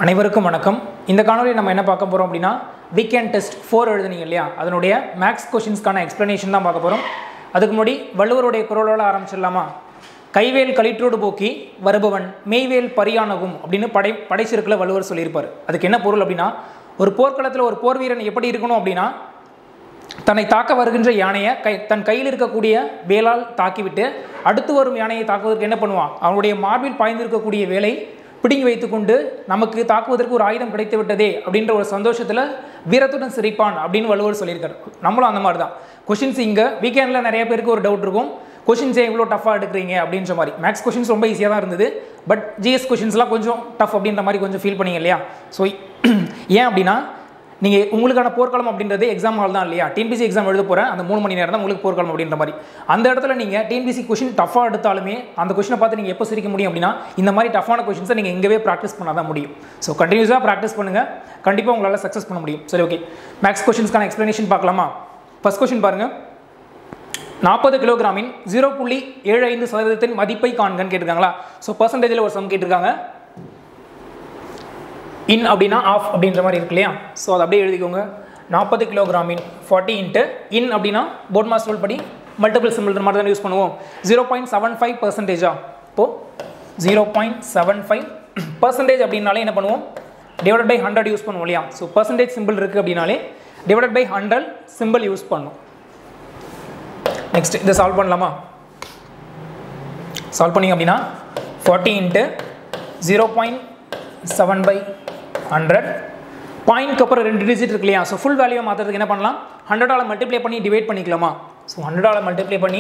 அனைவருக்கும் வணக்கம் இந்த காணொலியில் நம்ம என்ன பார்க்க போகிறோம் அப்படின்னா வீக்கெண்ட் டெஸ்ட் ஃபோர் எழுதுனீங்க இல்லையா அதனுடைய மேக்ஸ் கொஷின்ஸ்க்கான எக்ஸ்ப்ளனேஷன் தான் பார்க்க போகிறோம் அதுக்கு முன்னாடி வள்ளுவருடைய குரலோட ஆரம்பிச்சிடலாமா கைவேல் களிற்றோடு போக்கி வருபவன் மெய்வேல் பரியானகும் அப்படின்னு படை படைச்சிருக்கில் வள்ளுவர் சொல்லியிருப்பார் அதுக்கு என்ன பொருள் அப்படின்னா ஒரு போர்க்களத்தில் ஒரு போர் வீரன் எப்படி இருக்கணும் அப்படின்னா தன்னை தாக்க வருகின்ற யானையை கை தன் கையில் இருக்கக்கூடிய வேலால் தாக்கிவிட்டு அடுத்து வரும் யானையை தாக்குவதற்கு என்ன பண்ணுவான் அவனுடைய மார்பில் பாய்ந்திருக்கக்கூடிய வேலை பிடுங்கி வைத்துக்கொண்டு நமக்கு தாக்குவதற்கு ஒரு ஆயுதம் கிடைத்து விட்டதே அப்படின்ற ஒரு சந்தோஷத்தில் வீரத்துடன் சிரிப்பான் அப்படின்னு வள்ளுவர் சொல்லியிருக்காரு நம்மளும் அந்த மாதிரி தான் கொஷின்ஸ் இங்கே வீக்கெண்டில் நிறைய பேருக்கு ஒரு டவுட் இருக்கும் கொஷின்ஸே இவ்வளோ டஃப்பாக எடுக்கிறீங்க அப்படின்ற மாதிரி மேக்ஸ் கொஷின்ஸ் ரொம்ப ஈஸியாக தான் இருந்தது பட் ஜிஎஸ் கொஷின்ஸ்லாம் கொஞ்சம் டஃப் அப்படின்ற மாதிரி கொஞ்சம் ஃபீல் பண்ணீங்க இல்லையா ஸோ ஏன் அப்படின்னா நீங்கள் உங்களுக்கான போர்க்களம் அப்படின்றது எக்ஸாம் ஹால் தான் இல்லையா டிஎன்பிசி எக்ஸாம் எழுத போகிறேன் அந்த மூணு மணி நேரம் தான் உங்களுக்கு போர்க்களம் அப்படின்ற மாதிரி அந்த இடத்துல நீங்கள் டிஎன்பிசி கொஷின் டஃபாக எடுத்தாலுமே அந்த கொஷினை பார்த்து நீங்கள் எப்போ சிரிக்க முடியும் அப்படின்னா இந்த மாதிரி டஃப்பான கொஷின்ஸை நீங்கள் எங்கவே ப்ராக்டிஸ் பண்ணால் தான் முடியும் ஸோ கண்டினியூஸாக ப்ராக்டிஸ் பண்ணுங்கள் கண்டிப்பாக உங்களால் சக்ஸஸ் பண்ண முடியும் சரி ஓகே மேக்ஸ் கொஷின்ஸ்க்கான எக்ஸ்ப்ளனேஷன் பார்க்கலாமா ஃபஸ்ட் கொஷின் பாருங்கள் நாற்பது கிலோகிராமின் ஜீரோ புள்ளி ஏழு ஐந்து சதவீதத்தின் மதிப்பை காண்கன்னு கேட்டிருக்காங்களா ஸோ பர்சன்டேஜில் ஒரு சம் கேட்டிருக்காங்க இன் அப்படின்னா ஆஃப் அப்படின்ற மாதிரி இருக்கு இல்லையா ஸோ அதை அப்படியே எழுதிக்கோங்க நாற்பது கிலோகிராமின் ஃபார்ட்டி இன்ட்டு இன் அப்படின்னா போர்ட் மாஸ் ரூல் படி மல்டிபிள் சிம்பிள் மாதிரி தான் யூஸ் பண்ணுவோம் ஜீரோ பாயிண்ட் செவன் ஃபைவ் பர்சன்டேஜா இப்போது zero point seven five percentage அப்படின்னாலே என்ன பண்ணுவோம் டிவைடட் பை ஹண்ட்ரட் யூஸ் பண்ணுவோம் இல்லையா ஸோ பர்சன்டேஜ் சிம்பிள் இருக்குது அப்படின்னாலே divided by hundred simple use பண்ணும் நெக்ஸ்ட் இதை சால்வ் பண்ணலாமா சால்வ் பண்ணிங்க அப்படின்னா forty into zero point seven by hundred பாயிண்ட்க்கு அப்புறம் ரெண்டு டிஜிட் இருக்கு இல்லையா ஸோ ஃபுல் வேல்யூ மாற்றுறதுக்கு என்ன பண்ணலாம் ஹண்ட்ரடால் மல்டிப்ளை பண்ணி டிவைட் பண்ணிக்கலாமா ஸோ ஹண்ட்ரடால் மல்டிப்ளை பண்ணி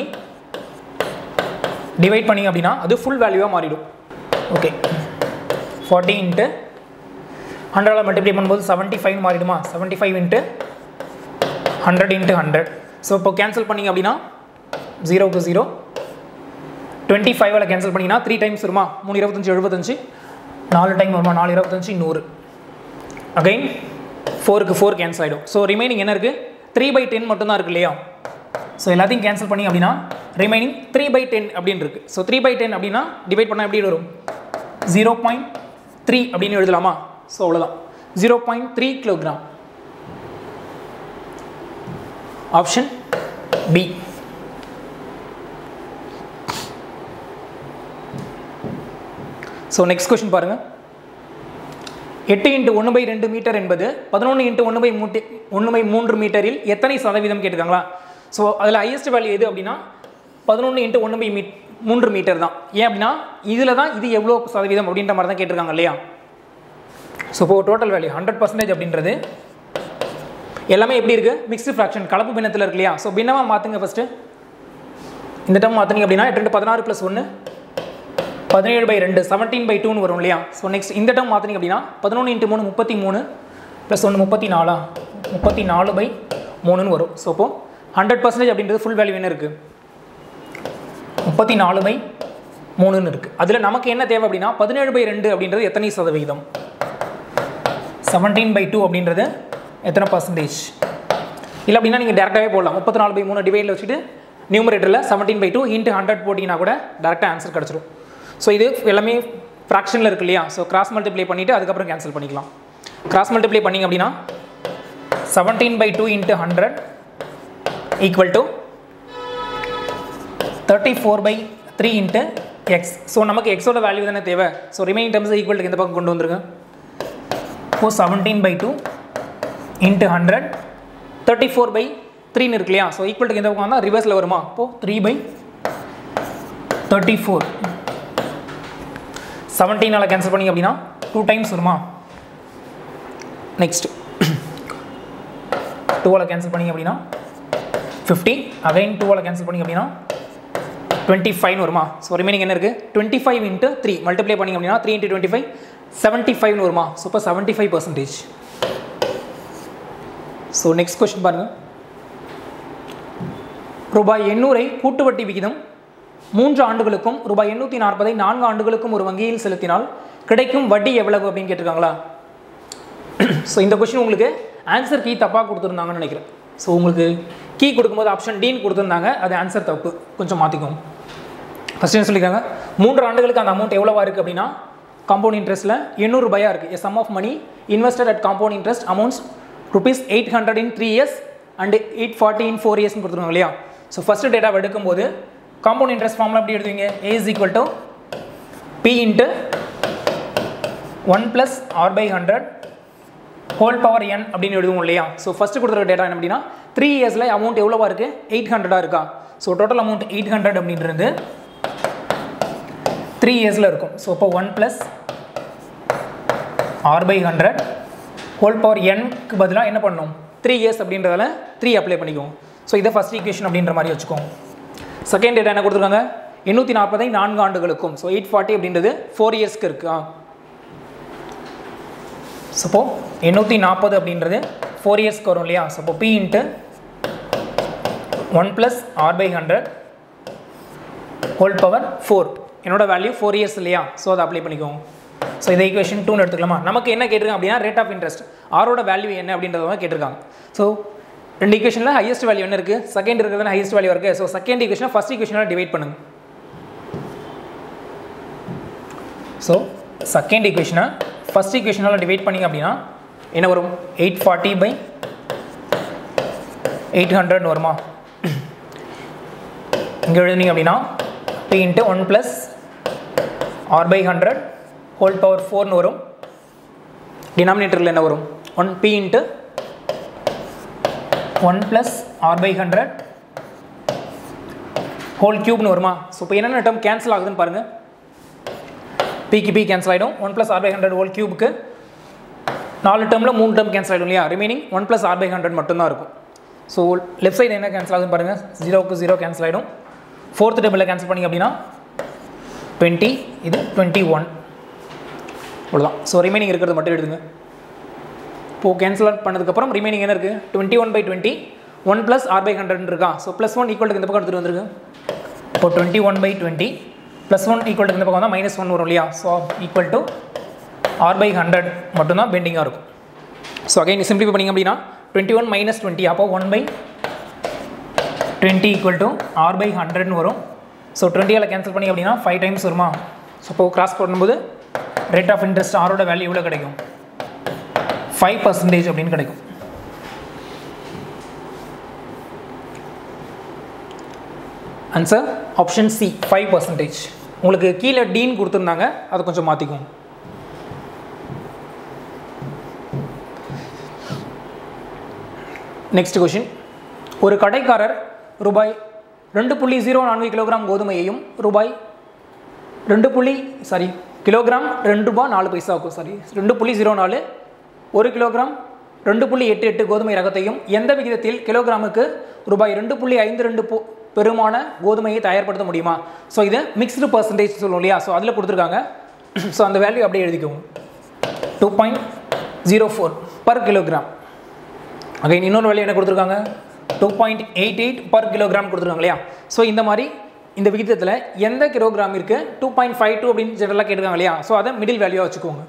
டிவைட் பண்ணிங்க அப்படின்னா அது ஃபுல் வேல்யூவாக மாறிடும் ஓகே ஃபார்ட்டி இன்ட்டு ஹண்ட்ரடால் மல்டிப்ளை பண்ணும்போது செவன்ட்டி ஃபைவ் மாறிடுமா seventy five into hundred into hundred so இப்போ கேன்சல் பண்ணிங்க அப்படின்னா ஜீரோக்கு ஜீரோ டுவெண்ட்டி ஃபைவ்ல கேன்சல் பண்ணிங்கன்னா த்ரீ டைம்ஸ் வருமா மூணு இருபத்தஞ்சி எழுபத்தஞ்சு நாலு டைம் வருமா நாலு இருபத்தஞ்சி நூறு அகைன் ஃபோருக்கு ஃபோர் கேன்சல் ஆகிடும் ஸோ ரிமைனிங் என்ன இருக்குது த்ரீ பை டென் மட்டும்தான் இருக்கு இல்லையா ஸோ எல்லாத்தையும் கேன்சல் பண்ணி அப்படின்னா ரிமைனிங் த்ரீ பை டென் அப்படின்னு இருக்குது ஸோ த்ரீ பை டென் அப்படின்னா டிவைட் பண்ணால் எப்படி வரும் ஜீரோ பாயிண்ட் த்ரீ அப்படின்னு எழுதலாமா ஸோ அவ்வளோதான் zero point three kilogram option B so next question பாருங்கள் எட்டு இன்ட்டு ஒன்று பை ரெண்டு மீட்டர் என்பது பதினொன்று இன்ட்டு ஒன்று பை மூட்டு ஒன்று பை மூன்று மீட்டரில் எத்தனை சதவீதம் கேட்டிருக்காங்களா ஸோ அதில் ஹையஸ்ட் வேல்யூ எது அப்படின்னா பதினொன்று இன்ட்டு ஒன்று பை மீ மூன்று மீட்டர் தான் ஏன் அப்படின்னா இதில் தான் இது எவ்வளோ சதவீதம் அப்படின்ற மாதிரி தான் கேட்டிருக்காங்க இல்லையா ஸோ இப்போ டோட்டல் வேல்யூ ஹண்ட்ரட் பர்சன்டேஜ் அப்படின்றது எல்லாமே எப்படி இருக்குது மிக்ஸ்டு ஃப்ராக்ஷன் கலப்பு பின்னத்தில் இருக்கு இல்லையா ஸோ பின்னமாக மாற்றுங்க ஃபஸ்ட்டு இந்த டம் மாற்றினீங்க அப்படின்னா ரெண்டு பதினாறு ப்ளஸ் ஒன்று பதினேழு பை ரெண்டு செவன்டீன் பை டூன்னு வரும் இல்லையா ஸோ நெக்ஸ்ட் இந்த டம் மாற்றினீங்க அப்படின்னா பதினொன்று இன்ட்டு மூணு முப்பத்தி மூணு ப்ளஸ் ஒன்று முப்பத்தி நாலா முப்பத்தி நாலு பை மூணுன்னு வரும் ஸோ அப்போ ஹண்ட்ரட் பர்சன்டேஜ் அப்படின்றது ஃபுல் வேல்யூ என்ன இருக்குது முப்பத்தி நாலு பை மூணுன்னு இருக்குது அதில் நமக்கு என்ன தேவை அப்படின்னா பதினேழு பை ரெண்டு அப்படின்றது எத்தனை சதவீதம் செவன்டீன் பை டூ அப்படின்றது எத்தனை பர்சன்டேஜ் இல்லை அப்படின்னா நீங்கள் டேரெக்டாகவே போடலாம் முப்பத்தி நாலு பை மூணு டிவைடில் வச்சுட்டு நியூமரேட்டரில் seventeen by two into hundred போட்டிங்கன்னா கூட டேரெக்டாக ஆன்சர் கிடச்சிரும் ஸோ இது எல்லாமே ஃப்ராக்ஷனில் இருக்கு இல்லையா ஸோ கிராஸ் மல்டிப்ளை பண்ணிவிட்டு அதுக்கப்புறம் கேன்சல் பண்ணிக்கலாம் கிராஸ் மல்டிப்ளை பண்ணிங்க அப்படின்னா seventeen by two into hundred equal to thirty four by three into X so நமக்கு எக்ஸோட வேல்யூ தானே தேவை so remaining terms equal to இந்த பக்கம் கொண்டு வந்துருங்க இப்போ seventeen by two into hundred thirty four by த்ரீன்னு இருக்கு இல்லையா ஸோ ஈக்குவல் டு இந்த பக்கம் வந்தால் ரிவர்ஸில் வருமா இப்போது த்ரீ பை தேர்ட்டி ஃபோர் செவன்டீனால் கேன்சல் பண்ணிங்க அப்படின்னா டூ டைம்ஸ் வருமா நெக்ஸ்ட் டூவால் கேன்சல் பண்ணிங்க அப்படின்னா ஃபிஃப்டி அகைன் டூவால் கேன்சல் பண்ணிங்க அப்படின்னா டுவெண்ட்டி ஃபைவ் வருமா ஸோ ரிமைனிங் என்ன இருக்குது twenty five into three multiply பண்ணிங்க அப்படின்னா three into twenty five seventy ஃபைவ்னு வருமா ஸோ இப்போ seventy five percentage so next question பாருங்கள் ரூபாய் எண்ணூறை கூட்டு வட்டி விகிதம் மூன்று ஆண்டுகளுக்கும் ரூபாய் எண்ணூற்றி நாற்பதை நான்கு ஆண்டுகளுக்கும் ஒரு வங்கியில் செலுத்தினால் கிடைக்கும் வட்டி எவ்வளவு அப்படின்னு கேட்டிருக்காங்களா ஸோ இந்த கொஸ்டின் உங்களுக்கு ஆன்சர் கீ தப்பாக கொடுத்துருந்தாங்கன்னு நினைக்கிறேன் ஸோ உங்களுக்கு கீ கொடுக்கும்போது ஆப்ஷன் டீன் கொடுத்துருந்தாங்க அது ஆன்சர் தப்பு கொஞ்சம் மாற்றிக்கோங்க ஃபஸ்ட் என்ன சொல்லியிருக்காங்க மூன்று ஆண்டுகளுக்கு அந்த அமௌண்ட் எவ்வளோவா இருக்குது அப்படின்னா காம்பவுண்ட் இன்ட்ரெஸ்ட்டில் எண்ணூறு ரூபாயாக இருக்குது sum of money invested at compound interest amounts rupees eight hundred in three years and eight forty in four இயர்ஸ்னு கொடுத்துருவாங்க இல்லையா ஸோ ஃபஸ்ட்டு டேட்டாவை எடுக்கும்போது காம்பவுண்ட் இன்ட்ரெஸ்ட் ஃபார்மில் எப்படி எடுத்துவீங்க A is equal to P into one plus R by hundred whole power N அப்படின்னு எழுதுவோம் இல்லையா ஸோ ஃபஸ்ட்டு கொடுத்துருக்க டேட்டா என்ன அப்படின்னா த்ரீ இயர்ஸில் அமௌண்ட் எவ்வளோவா இருக்குது எயிட் ஹண்ட்ரடாக இருக்கா so total amount eight hundred அப்படின்றது த்ரீ இயர்ஸில் இருக்கும் ஸோ இப்போ one plus R by hundred whole power என்க்கு பதிலாக என்ன பண்ணணும் த்ரீ இயர்ஸ் அப்படின்றதால த்ரீ அப்ளை பண்ணிக்குவோம் ஸோ இதை ஃபஸ்ட் ஈக்குவேஷன் அப்படின்ற மாதிரி வச்சுக்கோங்க செகண்ட் டேட்டா என்ன கொடுத்துருக்காங்க எண்ணூற்றி நாற்பதை நான்கு ஆண்டுகளுக்கும் ஸோ எயிட் ஃபார்ட்டி அப்படின்றது ஃபோர் இயர்ஸ்க்கு இருக்கா சப்போ எண்ணூற்றி நாற்பது அப்படின்றது ஃபோர் இயர்ஸ்க்கு வரும் இல்லையா சப்போ P into one plus R by hundred whole power four என்னோட வேல்யூ ஃபோர் இயர்ஸ் இல்லையா ஸோ அதை அப்ளை பண்ணிக்கோங்க ஸோ இதை ஈக்குவேஷன் டூன்னு எடுத்துக்கலாமா நமக்கு என்ன கேட்டிருக்காங்க அப்படின்னா ரேட் ஆஃப் இன்ட்ரெஸ்ட் ஆரோட வேல்யூ என்ன அப்படின்றத கேட்டிருக்காங்க ஸோ ரெண்டு ஈக்குவேஷனில் ஹையஸ்ட் வேல்யூ என்ன இருக்குது செகண்ட் இருக்கிறது ஹையஸ்ட் வேல்யூ இருக்குது ஸோ செகண்ட் ஈக்குவேஷனை ஃபஸ்ட் ஈக்குவேஷனில் டிவைட் பண்ணுங்க ஸோ செகண்ட் ஈக்குவேஷனை ஃபஸ்ட் ஈக்குவேஷனால் டிவைட் பண்ணிங்க அப்படின்னா என்ன வரும் eight forty by eight hundred வருமா இங்கே எழுதுனீங்க அப்படின்னா P into one plus R by hundred whole power ஃபோர்னு வரும் டினாமினேட்டரில் என்ன வரும் one P into one plus R by hundred whole க்யூப்னு வருமா ஸோ இப்போ என்னென்ன டேர்ம் கேன்சல் ஆகுதுன்னு பாருங்கள் பிக்கு பி கேன்சல் ஆகிடும் one plus R by hundred whole க்யூபுக்கு நாலு டேர்மில் மூணு டேர்ம் கேன்சல் ஆகிடும் இல்லையா remaining one plus R by hundred மட்டும்தான் இருக்கும் ஸோ லெஃப்ட் சைடு என்ன கேன்சல் ஆகுதுன்னு பாருங்கள் ஜீரோக்கு ஜீரோ கேன்சல் ஆகிடும் ஃபோர்த் டேபிளில் கேன்சல் பண்ணிங்க அப்படின்னா டுவெண்ட்டி இது டுவெண்ட்டி ஒன் அவ்வளோதான் ஸோ ரிமைனிங் இருக்கிறது மட்டும் எழுதுங்க இப்போது கேன்சல் பண்ணதுக்கப்புறம் ரிமைனிங் என்ன இருக்குது twenty one by twenty one plus R by hundred இருக்கா ஸோ ப்ளஸ் ஒன் ஈக்குவல் இந்த பக்கம் எடுத்துகிட்டு வந்துருக்கு இப்போ twenty one by twenty plus one equal இந்த பக்கம் வந்தால் மைனஸ் ஒன் வரும் இல்லையா so equal to R by hundred மட்டும்தான் பெண்டிங்காக இருக்கும் ஸோ அகைன் சிம்பிளிஃபை பண்ணிங்க அப்படின்னா டுவெண்ட்டி ஒன் மைனஸ் டுவெண்ட்டி அப்போ one by twenty equal to R by ஹண்ட்ரட்னு வரும் ஸோ டுவெண்ட்டியால் கேன்சல் பண்ணி அப்படின்னா ஃபைவ் டைம்ஸ் வருமா ஸோ இப்போ கிராஸ் பண்ணும்போது ரேட் ஆஃப் இன்ட்ரெஸ்ட் ஆரோட வேல்யூ எவ்வளோ கிடைக்கும் ஃபைவ் பர்சன்டேஜ் அப்படின்னு கிடைக்கும் answer option C five percentage உங்களுக்கு கீழே டீன் கொடுத்துருந்தாங்க அதை கொஞ்சம் மாற்றிக்கும் நெக்ஸ்ட் கொஷின் ஒரு கடைக்காரர் ரூபாய் ரெண்டு புள்ளி ஜீரோ நான்கு கிலோகிராம் கோதுமையையும் ரூபாய் ரெண்டு புள்ளி சாரி கிலோகிராம் ரெண்டு ரூபா நாலு பைசாவுக்கும் சாரி ரெண்டு புள்ளி ஜீரோ நாலு ஒரு கிலோகிராம் ரெண்டு புள்ளி எட்டு எட்டு கோதுமை ரகத்தையும் எந்த விகிதத்தில் கிலோகிராமுக்கு ரூபாய் ரெண்டு புள்ளி ஐந்து ரெண்டு பொ பெருமான கோதுமையை தயார்படுத்த முடியுமா ஸோ இது மிக்ஸ்டு பர்சன்டேஜ் சொல்லுவோம் இல்லையா ஸோ அதில் கொடுத்துருக்காங்க ஸோ அந்த வேல்யூ அப்படியே எழுதிக்கோங்க two point zero four per kilogram again இன்னொரு வேல்யூ என்ன கொடுத்துருக்காங்க two point eight eight per kilogram கொடுத்துருக்காங்க இல்லையா ஸோ இந்த மாதிரி இந்த விகிதத்தில் எந்த கிலோகிராம் இருக்குது டூ பாயிண்ட் ஃபைவ் டூ அப்படின்னு ஜெனரலாக கேட்டிருக்காங்க இல்லையா ஸோ அதை மிடில் வேல்யூவாக வச்சுக்கோங்க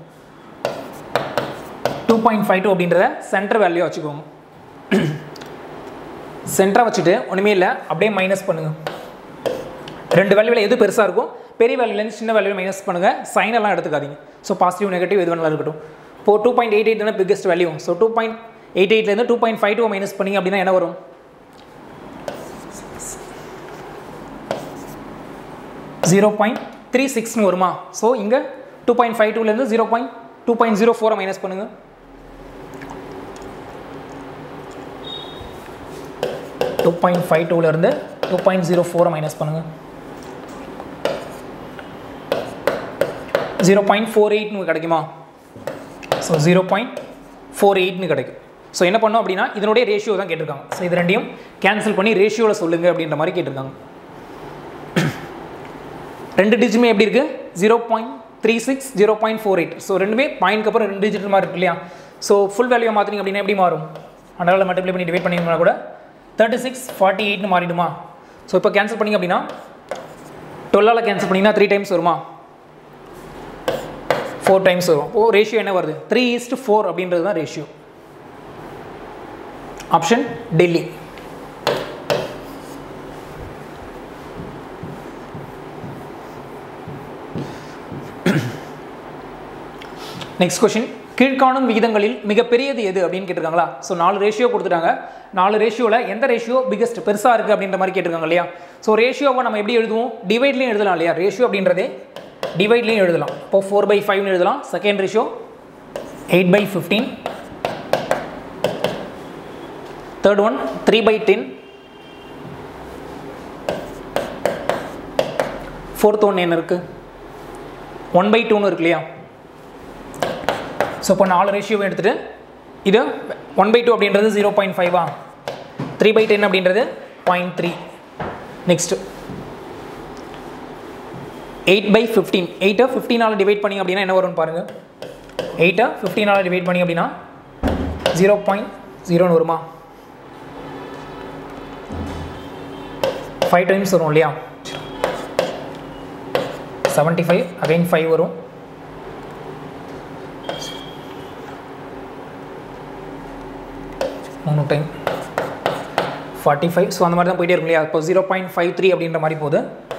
டூ பாயிண்ட் ஃபைவ் டூ அப்படின்றத சென்டர் வேல்யூவாக வச்சுக்கோங்க சென்டராக வச்சுட்டு ஒன்றுமே இல்லை அப்படியே மைனஸ் பண்ணுங்கள் ரெண்டு வேல்யூவில் எது பெருசாக இருக்கும் பெரிய வேல்யூலேருந்து சின்ன வேல்யூ மைனஸ் பண்ணுங்கள் சைன் எல்லாம் எடுத்துக்காதீங்க ஸோ பாசிட்டிவ் நெகட்டிவ் எது வேணாலும் இருக்கட்டும் இப்போ டூ பாயிண்ட் எயிட் எயிட் தானே biggest value so two point eight எயிட்லேருந்து two point five two minus பண்ணிங்க அப்படின்னா என்ன வரும் ஜீரோ பாயிண்ட் த்ரீ சிக்ஸ்னு வருமா ஸோ இங்கே டூ பாயிண்ட் ஃபைவ் டூலேருந்து zero point two point zero ஃபோரை மைனஸ் பண்ணுங்கள் டூ பாயிண்ட் ஃபைவ் டூலேருந்து டூ பாயிண்ட் ஜீரோ ஃபோரை மைனஸ் பண்ணுங்கள் ஜீரோ பாயிண்ட் ஃபோர் எயிட்னு கிடைக்குமா ஸோ ஜீரோ பாயிண்ட் ஃபோர் எயிட்னு கிடைக்கும் ஸோ என்ன பண்ணோம் அப்படின்னா இதனுடைய ரேஷியோ தான் கேட்டிருக்காங்க ஸோ இது ரெண்டையும் கேன்சல் பண்ணி ரேஷியோவில் சொல்லுங்கள் அப்படின்ற மாதிரி கேட்டிருக்காங்க ரெண்டு டிஜிட்டுமே எப்படி இருக்குது zero point three six zero point four eight so ரெண்டுமே பாயிண்ட்க்கு அப்புறம் ரெண்டு டிஜிட் மாதிரி இருக்கு இல்லையா ஸோ ஃபுல் வேல்யூ மாற்றிங்க அப்படின்னா எப்படி மாறும் அதனால் மல்டிப்ளை பண்ணி டிவைட் பண்ணிங்கன்னா கூட தேர்ட்டி சிக்ஸ் ஃபார்ட்டி எயிட்னு மாறிடுமா ஸோ இப்போ கேன்சல் பண்ணிங்க அப்படின்னா டுவெல்லால் கேன்சல் பண்ணிங்கன்னா த்ரீ டைம்ஸ் வருமா ஃபோர் டைம்ஸ் வரும் ஓ ரேஷியோ என்ன வருது த்ரீ ஈஸ்ட் ஃபோர் அப்படின்றது தான் ரேஷியோ ஆப்ஷன் டெல்லி நெக்ஸ்ட் கொஷின் கீழ்காணும் விகிதங்களில் மிகப்பெரியது எது அப்படின்னு கேட்டிருக்காங்களா ஸோ நாலு ரேஷியோ கொடுத்துட்டாங்க நாலு ரேஷியோவில் எந்த ரேஷியோ பிகஸ்ட் பெருசாக இருக்குது அப்படின்ற மாதிரி கேட்டிருக்காங்க இல்லையா ஸோ ரேஷியோவை நம்ம எப்படி எழுதுவோம் டிவைட்லையும் எழுதலாம் இல்லையா ரேஷியோ அப்படின்றதே டிவைட்லையும் எழுதலாம் இப்போ ஃபோர் பை ஃபைவ்னு எழுதலாம் second ratio eight by fifteen third one three by ten fourth one என்ன இருக்குது ஒன் பை டூன்னு இருக்கு இல்லையா ஸோ இப்போ நாலு ரேஷியோவை எடுத்துகிட்டு இது ஒன் பை டூ அப்படின்றது ஜீரோ பாயிண்ட் ஃபைவா த்ரீ பை டென் அப்படின்றது point three next eight by fifteen எயிட்டை ஃபிஃப்டீனால் டிவைட் பண்ணி அப்படின்னா என்ன வரும்னு பாருங்கள் எயிட்டை ஃபிஃப்டீனால் டிவைட் பண்ணி அப்படின்னா ஜீரோ பாயிண்ட் ஜீரோன்னு வருமா ஃபைவ் டைம்ஸ் வரும் இல்லையா செவன்ட்டி ஃபைவ் அகைன் ஃபைவ் வரும் மூணு டைம் ஃபார்ட்டி ஃபைவ் ஸோ அந்த மாதிரி தான் போயிட்டே இருக்கும் இல்லையா இப்போ ஜீரோ பாயிண்ட் ஃபைவ் த்ரீ அப்படின்ற மாதிரி போகுது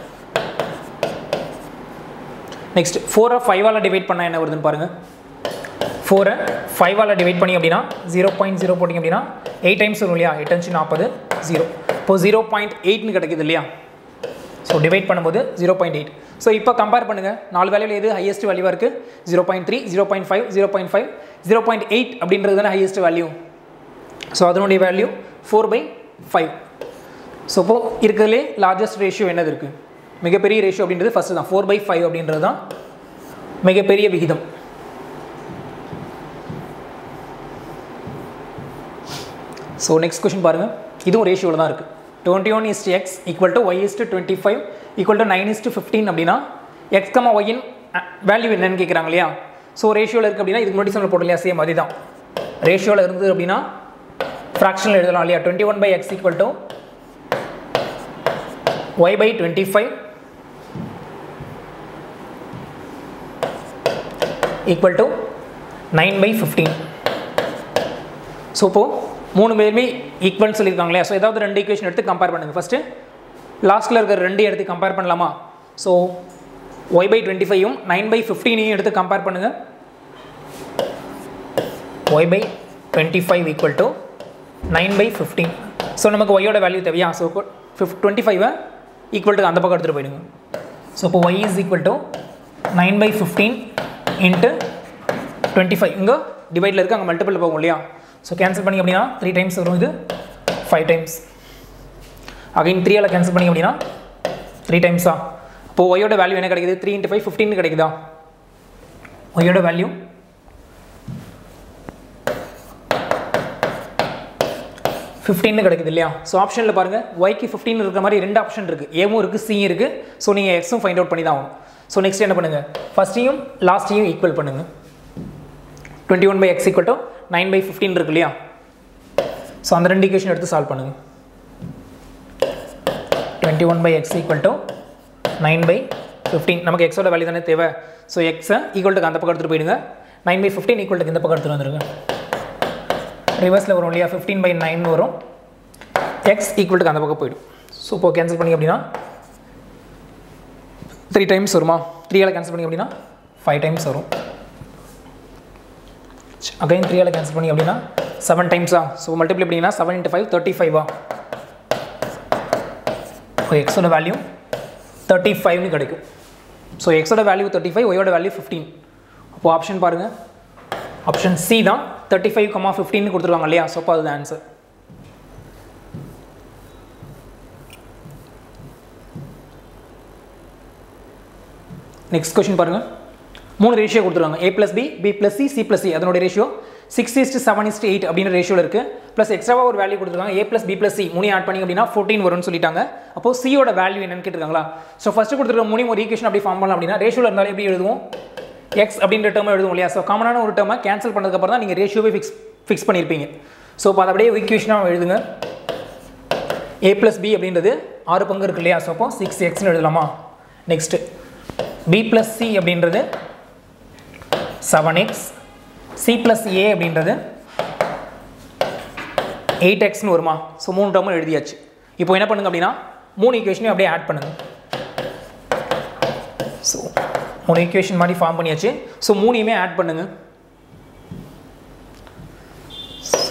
நெக்ஸ்ட் ஃபோரை ஃபைவால் டிவைட் பண்ணால் என்ன வருதுன்னு பாருங்கள் ஃபோரை ஃபைவால் டிவைட் பண்ணி அப்படின்னா ஜீரோ பாயிண்ட் ஜீரோ போட்டிங்க அப்படின்னா எயிட் டைம்ஸ் வரும் இல்லையா எட்டு அஞ்சு நாற்பது ஜீரோ இப்போ ஜீரோ பாயிண்ட் எயிட்னு கிடைக்குது இல்லையா ஸோ டிவைட் பண்ணும்போது ஜீரோ பாயிண்ட் எயிட் ஸோ இப்போ கம்பேர் பண்ணுங்கள் நாலு வேலையில் எது ஹையஸ்ட் வேல்யூவாக இருக்குது zero point three zero point five zero point five zero point eight அப்படின்றது தானே ஹையஸ்ட் வேல்யூ ஸோ அதனுடைய value four by five so இப்போ இருக்கிறதுலே லார்ஜஸ்ட் ரேஷியோ என்னது இருக்குது மிகப்பெரிய ரேஷியோ அப்படின்றது ஃபஸ்ட்டு தான் ஃபோர் பை ஃபைவ் அப்படின்றது தான் மிகப்பெரிய விகிதம் ஸோ நெக்ஸ்ட் கொஷின் பாருங்கள் இதுவும் ரேஷியோவில் தான் இருக்குது twenty one is to X equal to Y is to twenty five equal to nine is to fifteen அப்படின்னா எக்ஸ் கமா ஒய்யின் வேல்யூ என்னன்னு கேட்குறாங்க இல்லையா ஸோ ரேஷியோவில் இருக்குது அப்படின்னா இதுக்கு முன்னாடி சொன்ன போட்டு இல்லையா சேம் அதே தான் ரேஷியோவில் இருந்தது அப்படின்னா ஃப்ராக்ஷனில் எழுதலாம் இல்லையா twenty one by X equal to Y by twenty five equal to nine by fifteen so இப்போது மூணு பேருமே ஈக்குவல்னு சொல்லியிருக்காங்க இல்லையா ஸோ ஏதாவது ரெண்டு ஈக்குவேஷன் எடுத்து கம்பேர் பண்ணுங்கள் ஃபஸ்ட்டு லாஸ்ட்டில் இருக்கிற ரெண்டு எடுத்து கம்பேர் பண்ணலாமா ஸோ ஒய் பை டுவெண்ட்டி ஃபைவும் நைன் பை ஃபிஃப்டீனையும் எடுத்து கம்பேர் பண்ணுங்கள் Y by twenty five equal to nine by fifteen so நமக்கு ஒய்யோட வேல்யூ தேவையா ஸோ ஃபிஃப் டுவெண்ட்டி ஃபைவை ஈக்குவல் டு அந்த பக்கம் எடுத்துகிட்டு போயிடுங்க ஸோ இப்போ Y is equal to nine by fifteen into twenty five இங்கே டிவைடில் இருக்குது அங்கே மல்டிபிள் போகும் இல்லையா ஸோ கேன்சல் பண்ணி அப்படின்னா த்ரீ டைம்ஸ் வரும் இது ஃபைவ் டைம்ஸ் அகைன் த்ரீயால் கேன்சல் பண்ணி அப்படின்னா த்ரீ டைம்ஸா இப்போது ஒய்யோட வேல்யூ என்ன கிடைக்குது த்ரீ இன்ட்டு ஃபைவ் ஃபிஃப்டின் கிடைக்குதா ஒய்யோட வேல்யூ ஃபிஃப்டின்னு கிடைக்குது இல்லையா ஸோ ஆப்ஷனில் பாருங்கள் ஒய்க்கு ஃபிஃப்டின் இருக்கிற மாதிரி ரெண்டு ஆப்ஷன் இருக்குது ஏவும் இருக்குது சியும் இருக்குது ஸோ நீங்கள் எக்ஸும் ஃபைண்ட் அவுட் பண்ணி தான் ஆகும் ஸோ நெக்ஸ்ட் என்ன பண்ணுங்கள் ஃபஸ்ட்டையும் லாஸ்ட்டையும் ஈக்குவல் பண்ணுங்கள் twenty one by X equal to nine by fifteen இருக்கு இல்லையா ஸோ அந்த ரெண்டு ஈக்குவேஷன் எடுத்து சால்வ் பண்ணுங்கள் twenty one by X equal to nine by fifteen நமக்கு எக்ஸோட வேல்யூ தானே தேவை ஸோ எக்ஸை ஈக்குவல் டு அந்த பக்கம் எடுத்துகிட்டு போயிடுங்க nine by fifteen equal to இந்த பக்கம் எடுத்துகிட்டு வந்துருங்க ரிவர்ஸில் வரும் இல்லையா ஃபிஃப்டீன் பை நைன் வரும் எக்ஸ் ஈக்குவல் டு அந்த பக்கம் போயிடும் ஸோ இப்போ கேன்சல் பண்ணி அப்படின்னா த்ரீ டைம்ஸ் வருமா த்ரீயால் கேன்சல் பண்ணி அப்படின்னா ஃபைவ் டைம்ஸ் வரும் அகைன் த்ரீயால் கேன்சல் பண்ணி அப்படின்னா செவன் டைம்ஸா ஸோ மல்டிப்ளை பண்ணிங்கன்னா செவன் இன்ட்டு ஃபைவ் தேர்ட்டி ஃபைவா இப்போ எக்ஸோட வேல்யூ தேர்ட்டி ஃபைவ்னு கிடைக்கும் ஸோ எக்ஸோட வேல்யூ தேர்ட்டி ஃபைவ் ஒயோட வேல்யூ ஃபிஃப்டீன் அப்போது ஆப்ஷன் பாருங்கள் ஆப்ஷன் சி தான் தேர்ட்டி ஃபைவ் கமா ஃபிஃப்டின்னு கொடுத்துருவாங்க இல்லையா ஸோ அப்போ அதுதான் ஆன்சர் நெக்ஸ்ட் கொஷின் பாருங்கள் மூணு ரேஷியோ கொடுத்துருவாங்க A plus B B plus C C plus C அதனோட ratio six is to seven is to eight அப்படின்ற ரேஷியோவில் இருக்குது ப்ளஸ் எக்ஸ்ட்ராவாக ஒரு வேல்யூ கொடுத்துருக்காங்க A plus B plus C மூணு ஆட் பண்ணி அப்படின்னா ஃபோர்டீன் வரும்னு சொல்லிட்டாங்க அப்போ சியோட வேல்யூ என்னன்னு கேட்டிருக்காங்களா ஸோ ஃபஸ்ட்டு கொடுத்துருக்க மூணு ஒரு ஈக்குவேஷன் அப்படி ஃபார்ம் பண்ணலாம் அப்படின்னா ரேஷியோவில் இருந்தாலும் எப்படி எழுதுவோம் எக்ஸ் அப்படின்ற டேர்மை எழுதுவோம் இல்லையா ஸோ காமனான ஒரு டேர்மை கேன்சல் பண்ணதுக்கப்புறம் தான் நீங்கள் ரேஷியோவே ஃபிக்ஸ் ஃபிக்ஸ் பண்ணியிருப்பீங்க ஸோ இப்போ அதை அப்படியே ஈக்குவேஷனாக எழுதுங்க ஏ ப்ளஸ் பி அப்படின்றது ஆறு பங்கு இருக்கு இல்லையா ஸோ அப்போ சிக்ஸ் எக்ஸ்னு எழுதலாமா நெக்ஸ்ட்டு பி ப்ளஸ் சி அப்படின்றது seven X C plus A அப்படின்றது எயிட் எக்ஸ்னு வருமா ஸோ மூணு டேர்மும் எழுதியாச்சு இப்போ என்ன பண்ணுங்க அப்படின்னா மூணு ஈக்குவேஷனையும் அப்படியே ஆட் பண்ணுங்க ஸோ மூணு ஈக்குவேஷன் மாதிரி ஃபார்ம் பண்ணியாச்சு ஸோ மூணையுமே ஆட் பண்ணுங்க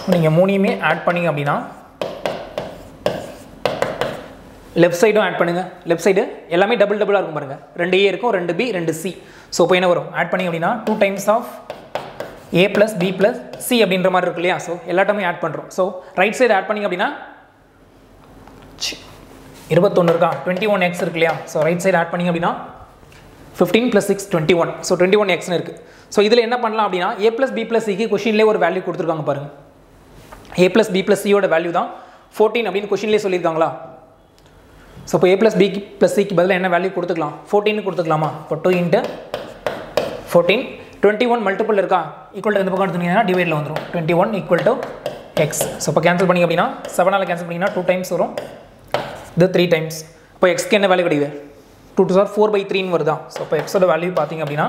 நீங்கள் மூணையுமே ஆட் பண்ணீங்க அப்படின்னா லெஃப்ட் சைடும் ஆட் பண்ணுங்கள் லெஃப்ட் சைடு எல்லாமே டபுள் டபுளாக இருக்கும் பாருங்கள் ரெண்டு ஏ இருக்கும் ரெண்டு பி ரெண்டு சி ஸோ இப்போ என்ன வரும் ஆட் பண்ணி அப்படின்னா two times of A plus B plus C அப்படின்ற மாதிரி இருக்கு இல்லையா ஸோ எல்லாத்தையுமே ஆட் பண்ணுறோம் ஸோ ரைட் சைடு ஆட் பண்ணிங்க அப்படின்னா இருபத்தொன்று இருக்கா டுவெண்ட்டி ஒன் எக்ஸ் இருக்கு இல்லையா ஸோ ரைட் சைடு ஆட் பண்ணிங்க அப்படின்னா fifteen plus six twenty one so twenty one எக்ஸ்னு இருக்குது ஸோ இதில் என்ன பண்ணலாம் அப்படின்னா ஏ ப்ளஸ் பி ப்ளஸ் சிக்கு கொஷின்லேயே ஒரு வேல்யூ கொடுத்துருக்காங்க பாருங்கள் ஏ ப்ளஸ் பி ப்ளஸ் சியோட வேல்யூ தான் ஃபோர்டீன் அப்படின்னு கொஷின்லேயே சொல்லியிருக்காங்களா ஸோ இப்போ ஏ ப்ளஸ் பிக்கு ப்ளஸ் சிக்கு பதிலாக என்ன வேல்யூ கொடுத்துக்கலாம் ஃபோர்டீன் கொடுத்துக்கலாமா இப்போ two into fourteen twenty one multiple இருக்கா ஈக்குவல் இந்த பக்கம் எடுத்துனீங்கன்னா டிவைடில் வந்துடும் twenty one equal to X so இப்போ கேன்சல் பண்ணிங்க அப்படின்னா செவனால் கேன்சல் பண்ணிங்கன்னா டூ டைம்ஸ் வரும் இது த்ரீ டைம்ஸ் இப்போ எக்ஸ்க்கு என்ன வேல்யூ கிடைக்குது two two sir four by த்ரீன்னு வருதா ஸோ இப்போ எக்ஸோட வேல்யூ பார்த்தீங்க அப்படின்னா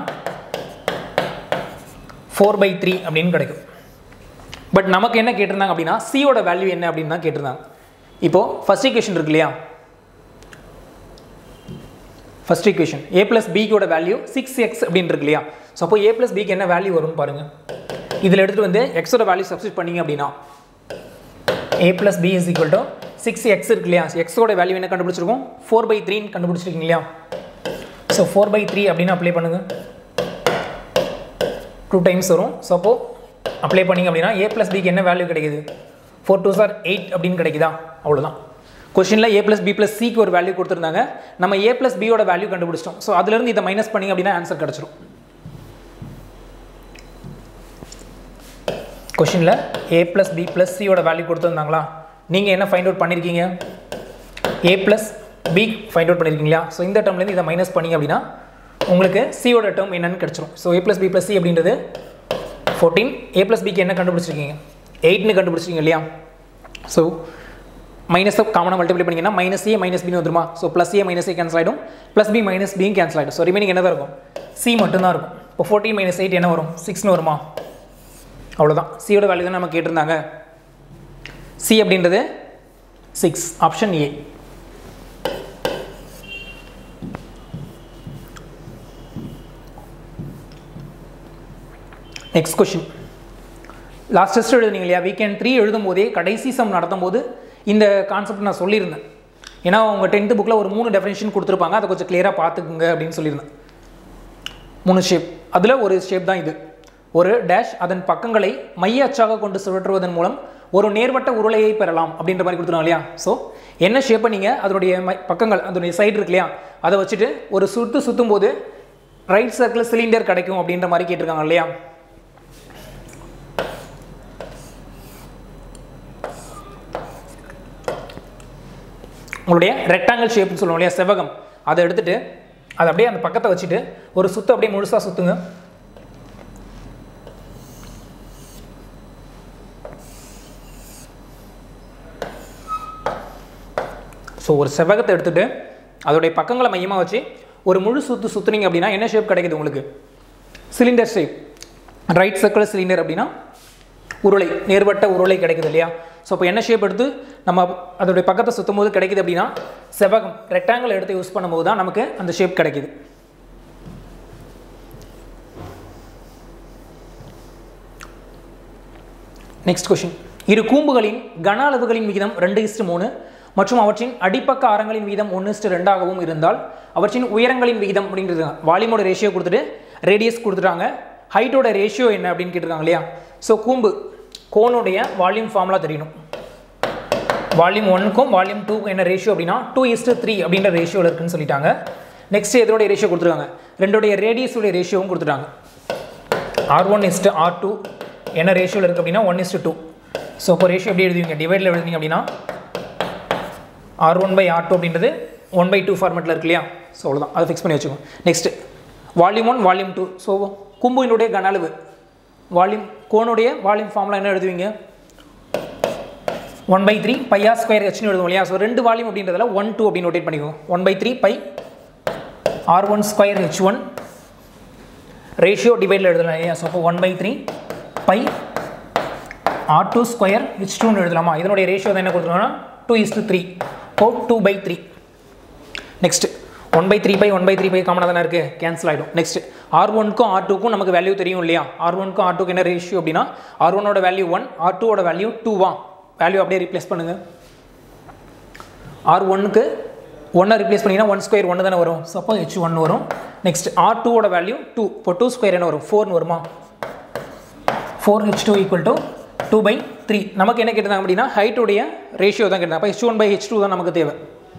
ஃபோர் பை த்ரீ அப்படின்னு கிடைக்கும் பட் நமக்கு என்ன கேட்டிருந்தாங்க அப்படின்னா சியோட வேல்யூ என்ன அப்படின்னு தான் கேட்டிருந்தாங்க இப்போது ஃபஸ்ட் ஈக்குவேஷன் இருக்கு இல்லையா ஃபஸ்ட் ஈக்குவேஷன் ஏ ப்ளஸ் பிக்கோட வேல்யூ சிக்ஸ் எக்ஸ் அப்படின்னு இருக்கு இல்லையா ஸோ அப்போ ஏ ப்ளஸ் பிக்கு என்ன வேல்யூ வரும்னு பாருங்கள் இதில் எடுத்துகிட்டு வந்து எக்ஸோட வேல்யூ சப்ஸ்டிட் பண்ணீங்க அப்படின்னா A plus B is equal to six X இருக்கு இல்லையா எக்ஸோட வேல்யூ என்ன கண்டுபிடிச்சிருக்கோம் ஃபோர் பை த்ரீன்னு கண்டுபிடிச்சிருக்கீங்க இல்லையா ஸோ ஃபோர் பை த்ரீ அப்படின்னு அப்ளை பண்ணுங்கள் டூ டைம்ஸ் வரும் ஸோ அப்போது அப்ளை பண்ணிங்க அப்படின்னா ஏ ப்ளஸ் பிக்கு என்ன வேல்யூ கிடைக்குது ஃபோர் டூ சார் எயிட் அப்படின்னு கிடைக்குதா அவ்வளோதான் கொஷினில் ஏ ப்ளஸ் பி ப்ளஸ் சிக்கு ஒரு வேல்யூ கொடுத்துருந்தாங்க நம்ம ஏ ப்ளஸ் பியோட வேல்யூ கண்டுபிடிச்சிட்டோம் ஸோ அதுலேருந்து இதை மைனஸ் பண்ணிங்க அப்படின்னா ஆன்சர் கிடச்சிரும் கொஷினில் ஏ ப்ளஸ் பி ப்ளஸ் சியோட வேல்யூ கொடுத்துருந்தாங்களா நீங்கள் என்ன ஃபைண்ட் அவுட் பண்ணியிருக்கீங்க A plus B find out பண்ணியிருக்கீங்களா ஸோ இந்த டேர்ம்லேருந்து இதை மைனஸ் பண்ணிங்க அப்படின்னா உங்களுக்கு சியோட டேர்ம் என்னன்னு கிடச்சிரும் so A plus B plus C அப்படின்றது ஃபோர்டீன் ஏ ப்ளஸ் பிக்கு என்ன கண்டுபிடிச்சிருக்கீங்க எயிட்னு கண்டுபிடிச்சிருக்கீங்க இல்லையா ஸோ மைனஸ் காமனாக மல்டிப்ளை பண்ணிங்கன்னா மைனஸ் ஏ மைனஸ் பின்னு வந்துருமா so plus A minus A cancel ஆகிடும் ப்ளஸ் பி மைனஸ் பியும் கேன்சல் ஆகிடும் ஸோ ரிமைனிங் என்ன தான் இருக்கும் சி மட்டும்தான் இருக்கும் இப்போ ஃபோர்டீன் மைனஸ் எயிட் என்ன வரும் சிக்ஸ்னு வருமா அவ்வளோதான் சியோட வேல்யூ தான் நம்ம கேட்டிருந்தாங்க சி அப்படின்றது six option A next question last test எழுதுனீங்க இல்லையா வீக்கெண்ட் த்ரீ எழுதும் போதே கடைசி சம் நடத்தும் போது இந்த கான்செப்ட் நான் சொல்லியிருந்தேன் ஏன்னா உங்கள் டென்த்து புக்கில் ஒரு மூணு டெஃபினேஷன் கொடுத்துருப்பாங்க அதை கொஞ்சம் கிளியராக பார்த்துக்குங்க அப்படின்னு சொல்லியிருந்தேன் மூணு ஷேப் அதில் ஒரு ஷேப் தான் இது ஒரு டேஷ் அதன் பக்கங்களை மைய அச்சாக கொண்டு சுழற்றுவதன் மூலம் ஒரு நேர்வட்ட உருளையை பெறலாம் அப்படின்ற மாதிரி கொடுத்துருவாங்க இல்லையா ஸோ என்ன ஷேப்பை நீங்கள் அதனுடைய மை பக்கங்கள் அதனுடைய சைடு இருக்கு இல்லையா அதை வச்சுட்டு ஒரு சுற்று சுற்றும் போது ரைட் சர்க்கிள் சிலிண்டர் கிடைக்கும் அப்படின்ற மாதிரி கேட்டிருக்காங்க இல்லையா உங்களுடைய ரெக்டாங்கிள் ஷேப்னு சொல்லுவோம் இல்லையா செவ்வகம் அதை எடுத்துட்டு அதை அப்படியே அந்த பக்கத்தை வச்சுட்டு ஒரு சுத்து அப்படியே முழுசாக சுற்றுங்க ஸோ ஒரு செவ்வகத்தை எடுத்துட்டு அதோடைய பக்கங்களை மையமாக வச்சு ஒரு முழு சுத்து சுற்றுனீங்க அப்படின்னா என்ன ஷேப் கிடைக்குது உங்களுக்கு cylinder shape right circle cylinder அப்படின்னா உருளை நேர்வட்ட உருளை கிடைக்குது இல்லையா ஸோ இப்போ என்ன ஷேப் எடுத்து நம்ம அதோடைய பக்கத்தை சுற்றும் போது கிடைக்குது அப்படின்னா செவ்வகம் ரெக்டாங்கிள் எடுத்து யூஸ் பண்ணும்போது தான் நமக்கு அந்த ஷேப் கிடைக்குது நெக்ஸ்ட் கொஷின் இரு கூம்புகளின் கன அளவுகளின் விகிதம் ரெண்டு இஸ்டு மூணு மற்றும் அவற்றின் அடிப்பக்க ஆரங்களின் விகிதம் ஒன்று இஸ்டு ரெண்டாகவும் இருந்தால் அவற்றின் உயரங்களின் விகிதம் அப்படின்றது வால்யூமோட ரேஷியோ கொடுத்துட்டு ரேடியஸ் கொடுத்துட்டாங்க ஹைட்டோட ரேஷியோ என்ன அப்படின்னு கேட்டிருக்காங்க இல்லையா ஸோ கூம்பு கோனுடைய வால்யூம் ஃபார்முலா தெரியணும் வால்யூம் ஒன்னுக்கும் வால்யூம் டூக்கும் என்ன ரேஷியோ அப்படின்னா டூ இஸ்டு த்ரீ அப்படின்ற ரேஷியோவில் இருக்குன்னு சொல்லிட்டாங்க நெக்ஸ்ட் எதோடைய ரேஷியோ கொடுத்துருக்காங்க ரெண்டோடைய ரேடியஸோடைய ரேஷியோவும் கொடுத்துட்டாங்க R one is to R two என்ன ரேஷியோவில் இருக்குது அப்படின்னா ஒன் இஸ்டு டூ ஸோ இப்போ ரேஷியோ எப்படி எழுதுவீங்க டிவைடில் எழுதுவீங்க அப்படின்னா R one by R two அப்படின்றது ஒன் பை டூ ஃபார்மெட்டில் இருக்கு இல்லையா ஸோ அவ்வளோதான் அதை ஃபிக்ஸ் பண்ணி வச்சுக்கோங்க next volume one volume two so கும்புவினுடைய கன அளவு வால்யூம் கோனுடைய வால்யூம் ஃபார்முலா என்ன எழுதுவீங்க one by three pi r square ஹெச்னு எழுதுவோம் இல்லையா ஸோ ரெண்டு வால்யூம் அப்படின்றதுல ஒன் டூ அப்படின்னு நோட்டேட் பண்ணிக்கோங்க one by three pi R one square H one ratio டிவைடில் எழுதலாம் இல்லையா ஸோ அப்போ one by three pi R two square H டூன்னு எழுதலாமா இதனுடைய ரேஷியோ தான் என்ன கொடுத்துருவோம்னா two is to three oh two by three next one by three pi one by three pi காமனாக தானே இருக்குது கேன்சல் ஆகிடும் நெக்ஸ்ட் ஆர் ஒனுக்கும் ஆர் டூக்கும் நமக்கு வேல்யூ தெரியும் இல்லையா ஆர் ஒனுக்கும் ஆர் டூக்கு என்ன ரேஷியோ அப்படின்னா ஆர் ஒனோட வேல்யூ ஒன் ஆர் டூவோட வேல்யூ டூவா வேல்யூ அப்படியே ரீப்ளேஸ் பண்ணுங்கள் ஆர் ஒன்னுக்கு ஒன்னை ரிப்ளேஸ் பண்ணிங்கன்னா ஒன் ஸ்கொயர் ஒன்று தானே வரும் ஸோ அப்போ ஹெச் ஒன் வரும் நெக்ஸ்ட் ஆர் டூவோட வேல்யூ டூ இப்போ டூ ஸ்கொயர் என்ன வரும் ஃபோர்னு வருமா four H two equal to two by three நமக்கு என்ன கேட்டாங்க அப்படின்னா ஹைட்டுடைய ரேஷியோ தான் கேட்டாங்க அப்போ H one by H two தான் நமக்கு தேவை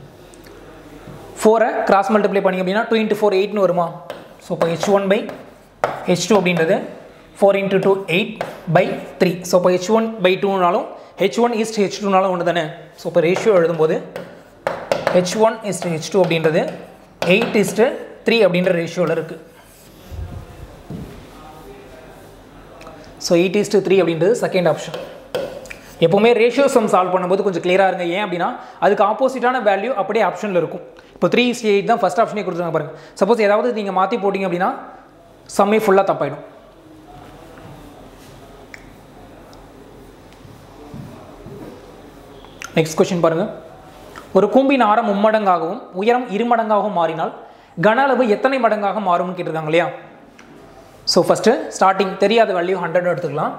ஃபோரை கிராஸ் மல்டிப்ளை பண்ணி அப்படின்னா டூ இன்ட்டு ஃபோர் எயிட்னு வருமா ஸோ இப்போ H one by H two அப்படின்றது four into two eight by three so இப்போ ஹெச் ஒன் பை டூனாலும் ஹெச் ஒன் இஸ்ட் ஹெச் டூனாலும் ஒன்று தானே ஸோ இப்போ ரேஷியோ எழுதும்போது H one is to H two அப்படின்றது எயிட் இஸ்ட்டு த்ரீ அப்படின்ற ரேஷியோவில் இருக்குது ஸோ எயிட் இஸ்ட்டு த்ரீ அப்படின்றது செகண்ட் ஆப்ஷன் எப்போவுமே ரேஷியோ சம் சால்வ் பண்ணும்போது கொஞ்சம் கிளியராக இருங்க ஏன் அப்படின்னா அதுக்கு ஆப்போசிட்டான வேல்யூ அப்படியே ஆப்ஷனில் இருக்கும் இப்போ த்ரீ இஸ்ட் எயிட் தான் ஃபஸ்ட் ஆப்ஷனே கொடுத்துருங்க பாருங்கள் சப்போஸ் ஏதாவது நீங்கள் மாற்றி போட்டிங்க அப்படின்னா சம்மே ஃபுல்லாக தப்பாயிடும் நெக்ஸ்ட் கொஸ்டின் பாருங்கள் ஒரு கூம்பின் ஆரம் மும்மடங்காகவும் உயரம் இருமடங்காகவும் மாறினால் கன அளவு எத்தனை மடங்காக மாறும்னு கேட்டிருக்காங்க இல்லையா ஸோ ஃபஸ்ட்டு ஸ்டார்டிங் தெரியாத வேல்யூ ஹண்ட்ரட் எடுத்துக்கலாம்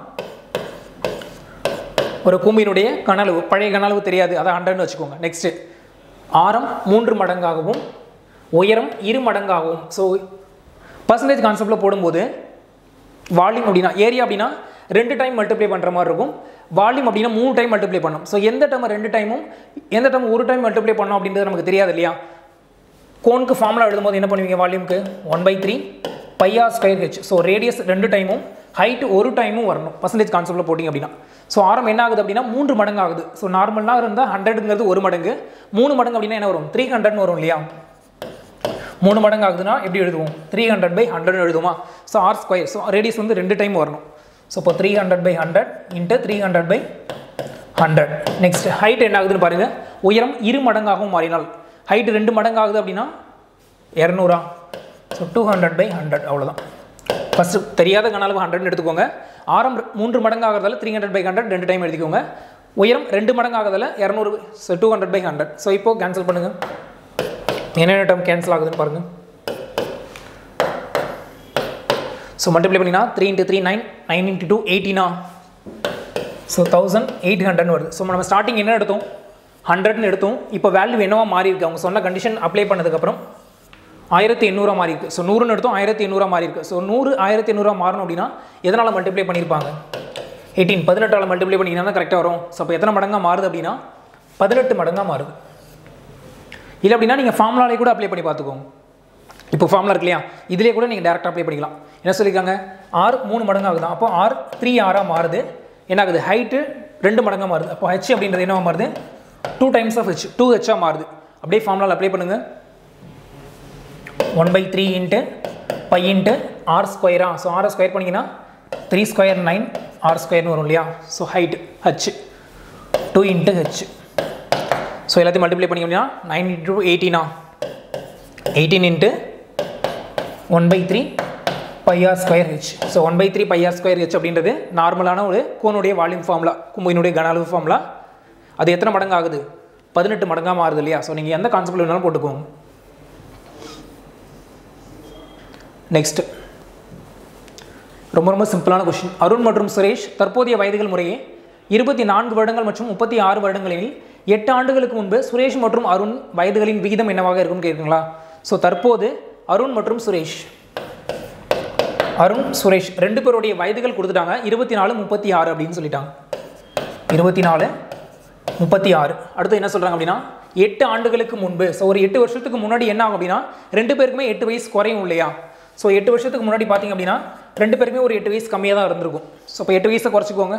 ஒரு கூம்பினுடைய கன அளவு பழைய கன அளவு தெரியாது அதை ஹண்ட்ரட்னு வச்சுக்கோங்க நெக்ஸ்ட்டு ஆரம் மூன்று மடங்காகவும் உயரம் இரு மடங்காகவும் ஸோ பர்சன்டேஜ் கான்செப்டில் போடும்போது வால்யூம் அப்படின்னா ஏரியா அப்படின்னா ரெண்டு டைம் மல்டிப்ளை பண்ணுற மாதிரி இருக்கும் வால்யூம் அப்படின்னா மூணு டைம் மல்டிப்ளை பண்ணணும் ஸோ எந்த டைம் ரெண்டு டைமும் எந்த டைம் ஒரு டைம் மல்டிப்ளை பண்ணோம் அப்படின்றது நமக்கு தெரியாது இல்லையா கோனுக்கு ஃபார்முலா எழுதும்போது என்ன பண்ணுவீங்க வால்யூம்க்கு one by three pi r square H so radius ரெண்டு டைமும் ஹைட் ஒரு டைமும் வரணும் பர்சன்டேஜ் கான்செப்டில் போட்டிங்க அப்படின்னா ஸோ ஆரம் என்ன ஆகுது அப்படின்னா மூன்று மடங்கு ஆகுது ஸோ நார்மலாக இருந்தால் ஹண்ட்ரடுங்கிறது ஒரு மடங்கு மூணு மடங்கு அப்படின்னா என்ன வரும் த்ரீ ஹண்ட்ரட்னு வரும் இல்லையா மூணு மடங்கு ஆகுதுன்னா எப்படி எழுதுவோம் த்ரீ ஹண்ட்ரட் பை ஹண்ட்ரட் எழுதுமா so R square so radius வந்து ரெண்டு டைம் வரணும் ஸோ இப்போ three hundred by hundred into three hundred by hundred next height என்ன ஆகுதுன்னு பாருங்கள் உயரம் இரு மடங்காகவும் மாறினால் ஹைட் ரெண்டு மடங்கு ஆகுது அப்படின்னா இரநூறா so two hundred by hundred அவ்வளோதான் ஃபஸ்ட்டு தெரியாத கணக்கு ஹண்ட்ரட்னு எடுத்துக்கோங்க ஆரம் மூன்று மடங்கு ஆகிறதால த்ரீ ஹண்ட்ரட் பை ஹண்ட்ரட் ரெண்டு டைம் எழுதிக்கோங்க உயரம் ரெண்டு மடங்கு ஆகிறதால இரநூறு so two hundred by hundred so இப்போது கேன்சல் பண்ணுங்கள் என்னென்ன டைம் கேன்சல் ஆகுதுன்னு பாருங்கள் ஸோ மல்டிப்ளை பண்ணினா three into three nine nine into two எயிட்டினா ஸோ தௌசண்ட் எயிட் ஹண்ட்ரட்னு வருது ஸோ நம்ம ஸ்டார்டிங் என்ன எடுத்தோம் ஹண்ட்ரட்னு எடுத்தோம் இப்போ வேல்யூ என்னவா மாறி இருக்கு அவங்க சொன்ன கண்டிஷன் அப்ளை பண்ணதுக்கப்புறம் ஆயிரத்தி எண்ணூறுவா மாறி இருக்கு ஸோ நூறுன்னு எடுத்தோம் ஆயிரத்தி எண்ணூறுவா மாறி இருக்கு ஸோ நூறு ஆயிரத்தி எண்ணூறுவா மாறணும் அப்படின்னா எதனால் மல்டிப்ளை பண்ணியிருப்பாங்க எயிட்டீன் பதினெட்டால் மல்டிப்ளை பண்ணிங்கன்னா கரெக்டாக வரும் ஸோ அப்போ எத்தனை மடங்காக மாறுது அப்படின்னா பதினெட்டு மடங்காக மாறுது இல்லை அப்படின்னா நீங்கள் ஃபார்முலாலே கூட அப்ளை பண்ணி பார்த்துக்கோங்க இப்போ ஃபார்முலா இருக்கு இல்லையா இதிலே கூட நீங்கள் டேரெக்டாக அப்ளை பண்ணிக்கலாம் என்ன சொல்லியிருக்காங்க ஆர் மூணு மடங்கு ஆகுது அப்போ ஆர் த்ரீ ஆராக மாறுது என்ன ஆகுது ஹைட்டு ரெண்டு மடங்காக மாறுது அப்போ ஹெச் அப்படின்றது என்னவா மாறுது two times of H two ஹெச்சாக மாறுது அப்படியே ஃபார்முலாவில் அப்ளை பண்ணுங்கள் one by three into pi into R ஸ்கொயரா ஸோ ஆரை ஸ்கொயர் பண்ணிங்கன்னா த்ரீ ஸ்கொயர் நைன் ஆர் ஸ்கொயர்னு வரும் இல்லையா so height H two into H so எல்லாத்தையும் மல்டிப்ளை பண்ணிங்கன்னா நைன் இன்ட்டு எயிட்டீனா eighteen into one by three pi r square H so one by three pi r square H அப்படின்றது நார்மலான ஒரு கோனுடைய வால்யூம் ஃபார்முலா கும்பினுடைய கன அளவு ஃபார்முலா அது எத்தனை மடங்கு ஆகுது பதினெட்டு மடங்காக மாறுது இல்லையா ஸோ நீங்கள் எந்த கான்செப்டில் வேணாலும் போட்டுக்கோங்க நெக்ஸ்ட் ரொம்ப ரொம்ப சிம்பிளான கொஷின் அருண் மற்றும் சுரேஷ் தற்போதைய வயதுகள் முறையே இருபத்தி நான்கு வருடங்கள் மற்றும் முப்பத்தி ஆறு வருடங்களில் எட்டு ஆண்டுகளுக்கு முன்பு சுரேஷ் மற்றும் அருண் வயதுகளின் விகிதம் என்னவாக இருக்கும்னு கேட்குங்களா ஸோ தற்போது அருண் மற்றும் சுரேஷ் அருண் சுரேஷ் ரெண்டு பேருடைய வயதுகள் கொடுத்துட்டாங்க இருபத்தி நாலு முப்பத்தி ஆறு அப்படின்னு சொல்லிட்டாங்க இருபத்தி நாலு முப்பத்தி ஆறு அடுத்து என்ன சொல்கிறாங்க அப்படின்னா எட்டு ஆண்டுகளுக்கு முன்பு ஸோ ஒரு எட்டு வருஷத்துக்கு முன்னாடி என்ன ஆகும் அப்படின்னா ரெண்டு பேருக்குமே எட்டு வயசு குறையும் இல்லையா ஸோ எட்டு வருஷத்துக்கு முன்னாடி பார்த்தீங்க அப்படின்னா ரெண்டு பேருக்குமே ஒரு எட்டு வயசு கம்மியாக தான் இருந்திருக்கும் ஸோ இப்போ எட்டு வயசை குறைச்சிக்கோங்க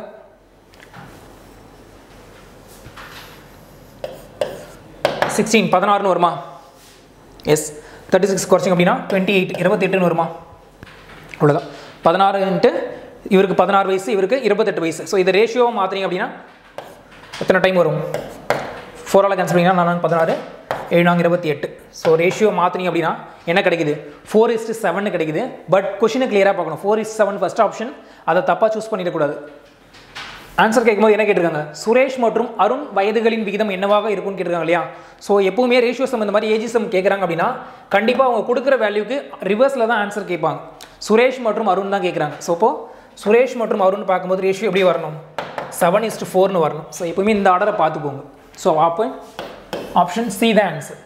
சிக்ஸ்டீன் பதினாறுன்னு வருமா எஸ் தேர்ட்டி சிக்ஸ் குறைச்சிங்க அப்படின்னா டுவெண்ட்டி எயிட் இருபத்தெட்டுன்னு வருமா அவ்வளோதான் பதினாறு இன்ட்டு இவருக்கு பதினாறு வயசு இவருக்கு இருபத்தெட்டு வயசு ஸோ இதை ரேஷியோவை மாற்றுறீங்க அப்படின்னா எத்தனை டைம் வரும் ஃபோரால் கேன்சல் பண்ணிங்கன்னா நான் பதினாறு ஏழு நாங்கள் இருபத்தி எட்டு ஸோ ரேஷியோ மாற்றினீங்க அப்படின்னா என்ன கிடைக்குது ஃபோர் இஸ்ட்டு செவன் கிடைக்குது பட் கொஷினை கிளியராக பார்க்கணும் four is seven first option அதை தப்பாக சூஸ் பண்ணிடக்கூடாது ஆன்சர் கேட்கும்போது என்ன கேட்டிருக்காங்க சுரேஷ் மற்றும் அருண் வயதுகளின் விகிதம் என்னவாக இருக்கும்னு கேட்டிருக்காங்க இல்லையா ஸோ எப்பவுமே ரேஷியோ சம் இந்த மாதிரி ஏஜிசம் கேட்குறாங்க அப்படின்னா கண்டிப்பாக அவங்க கொடுக்குற வேல்யூக்கு ரிவர்ஸில் தான் ஆன்சர் கேட்பாங்க சுரேஷ் மற்றும் அருண் தான் கேட்குறாங்க ஸோ இப்போ சுரேஷ் மற்றும் அருண் பார்க்கும்போது ரேஷியோ எப்படி வரணும் செவன் இஸ்ட் ஃபோர்னு வரணும் ஸோ எப்பவுமே இந்த ஆர்டரை பார்த்துக்கோங்க ஸோ அப்போ ஆப்ஷன் சி தான் ஆன்சர்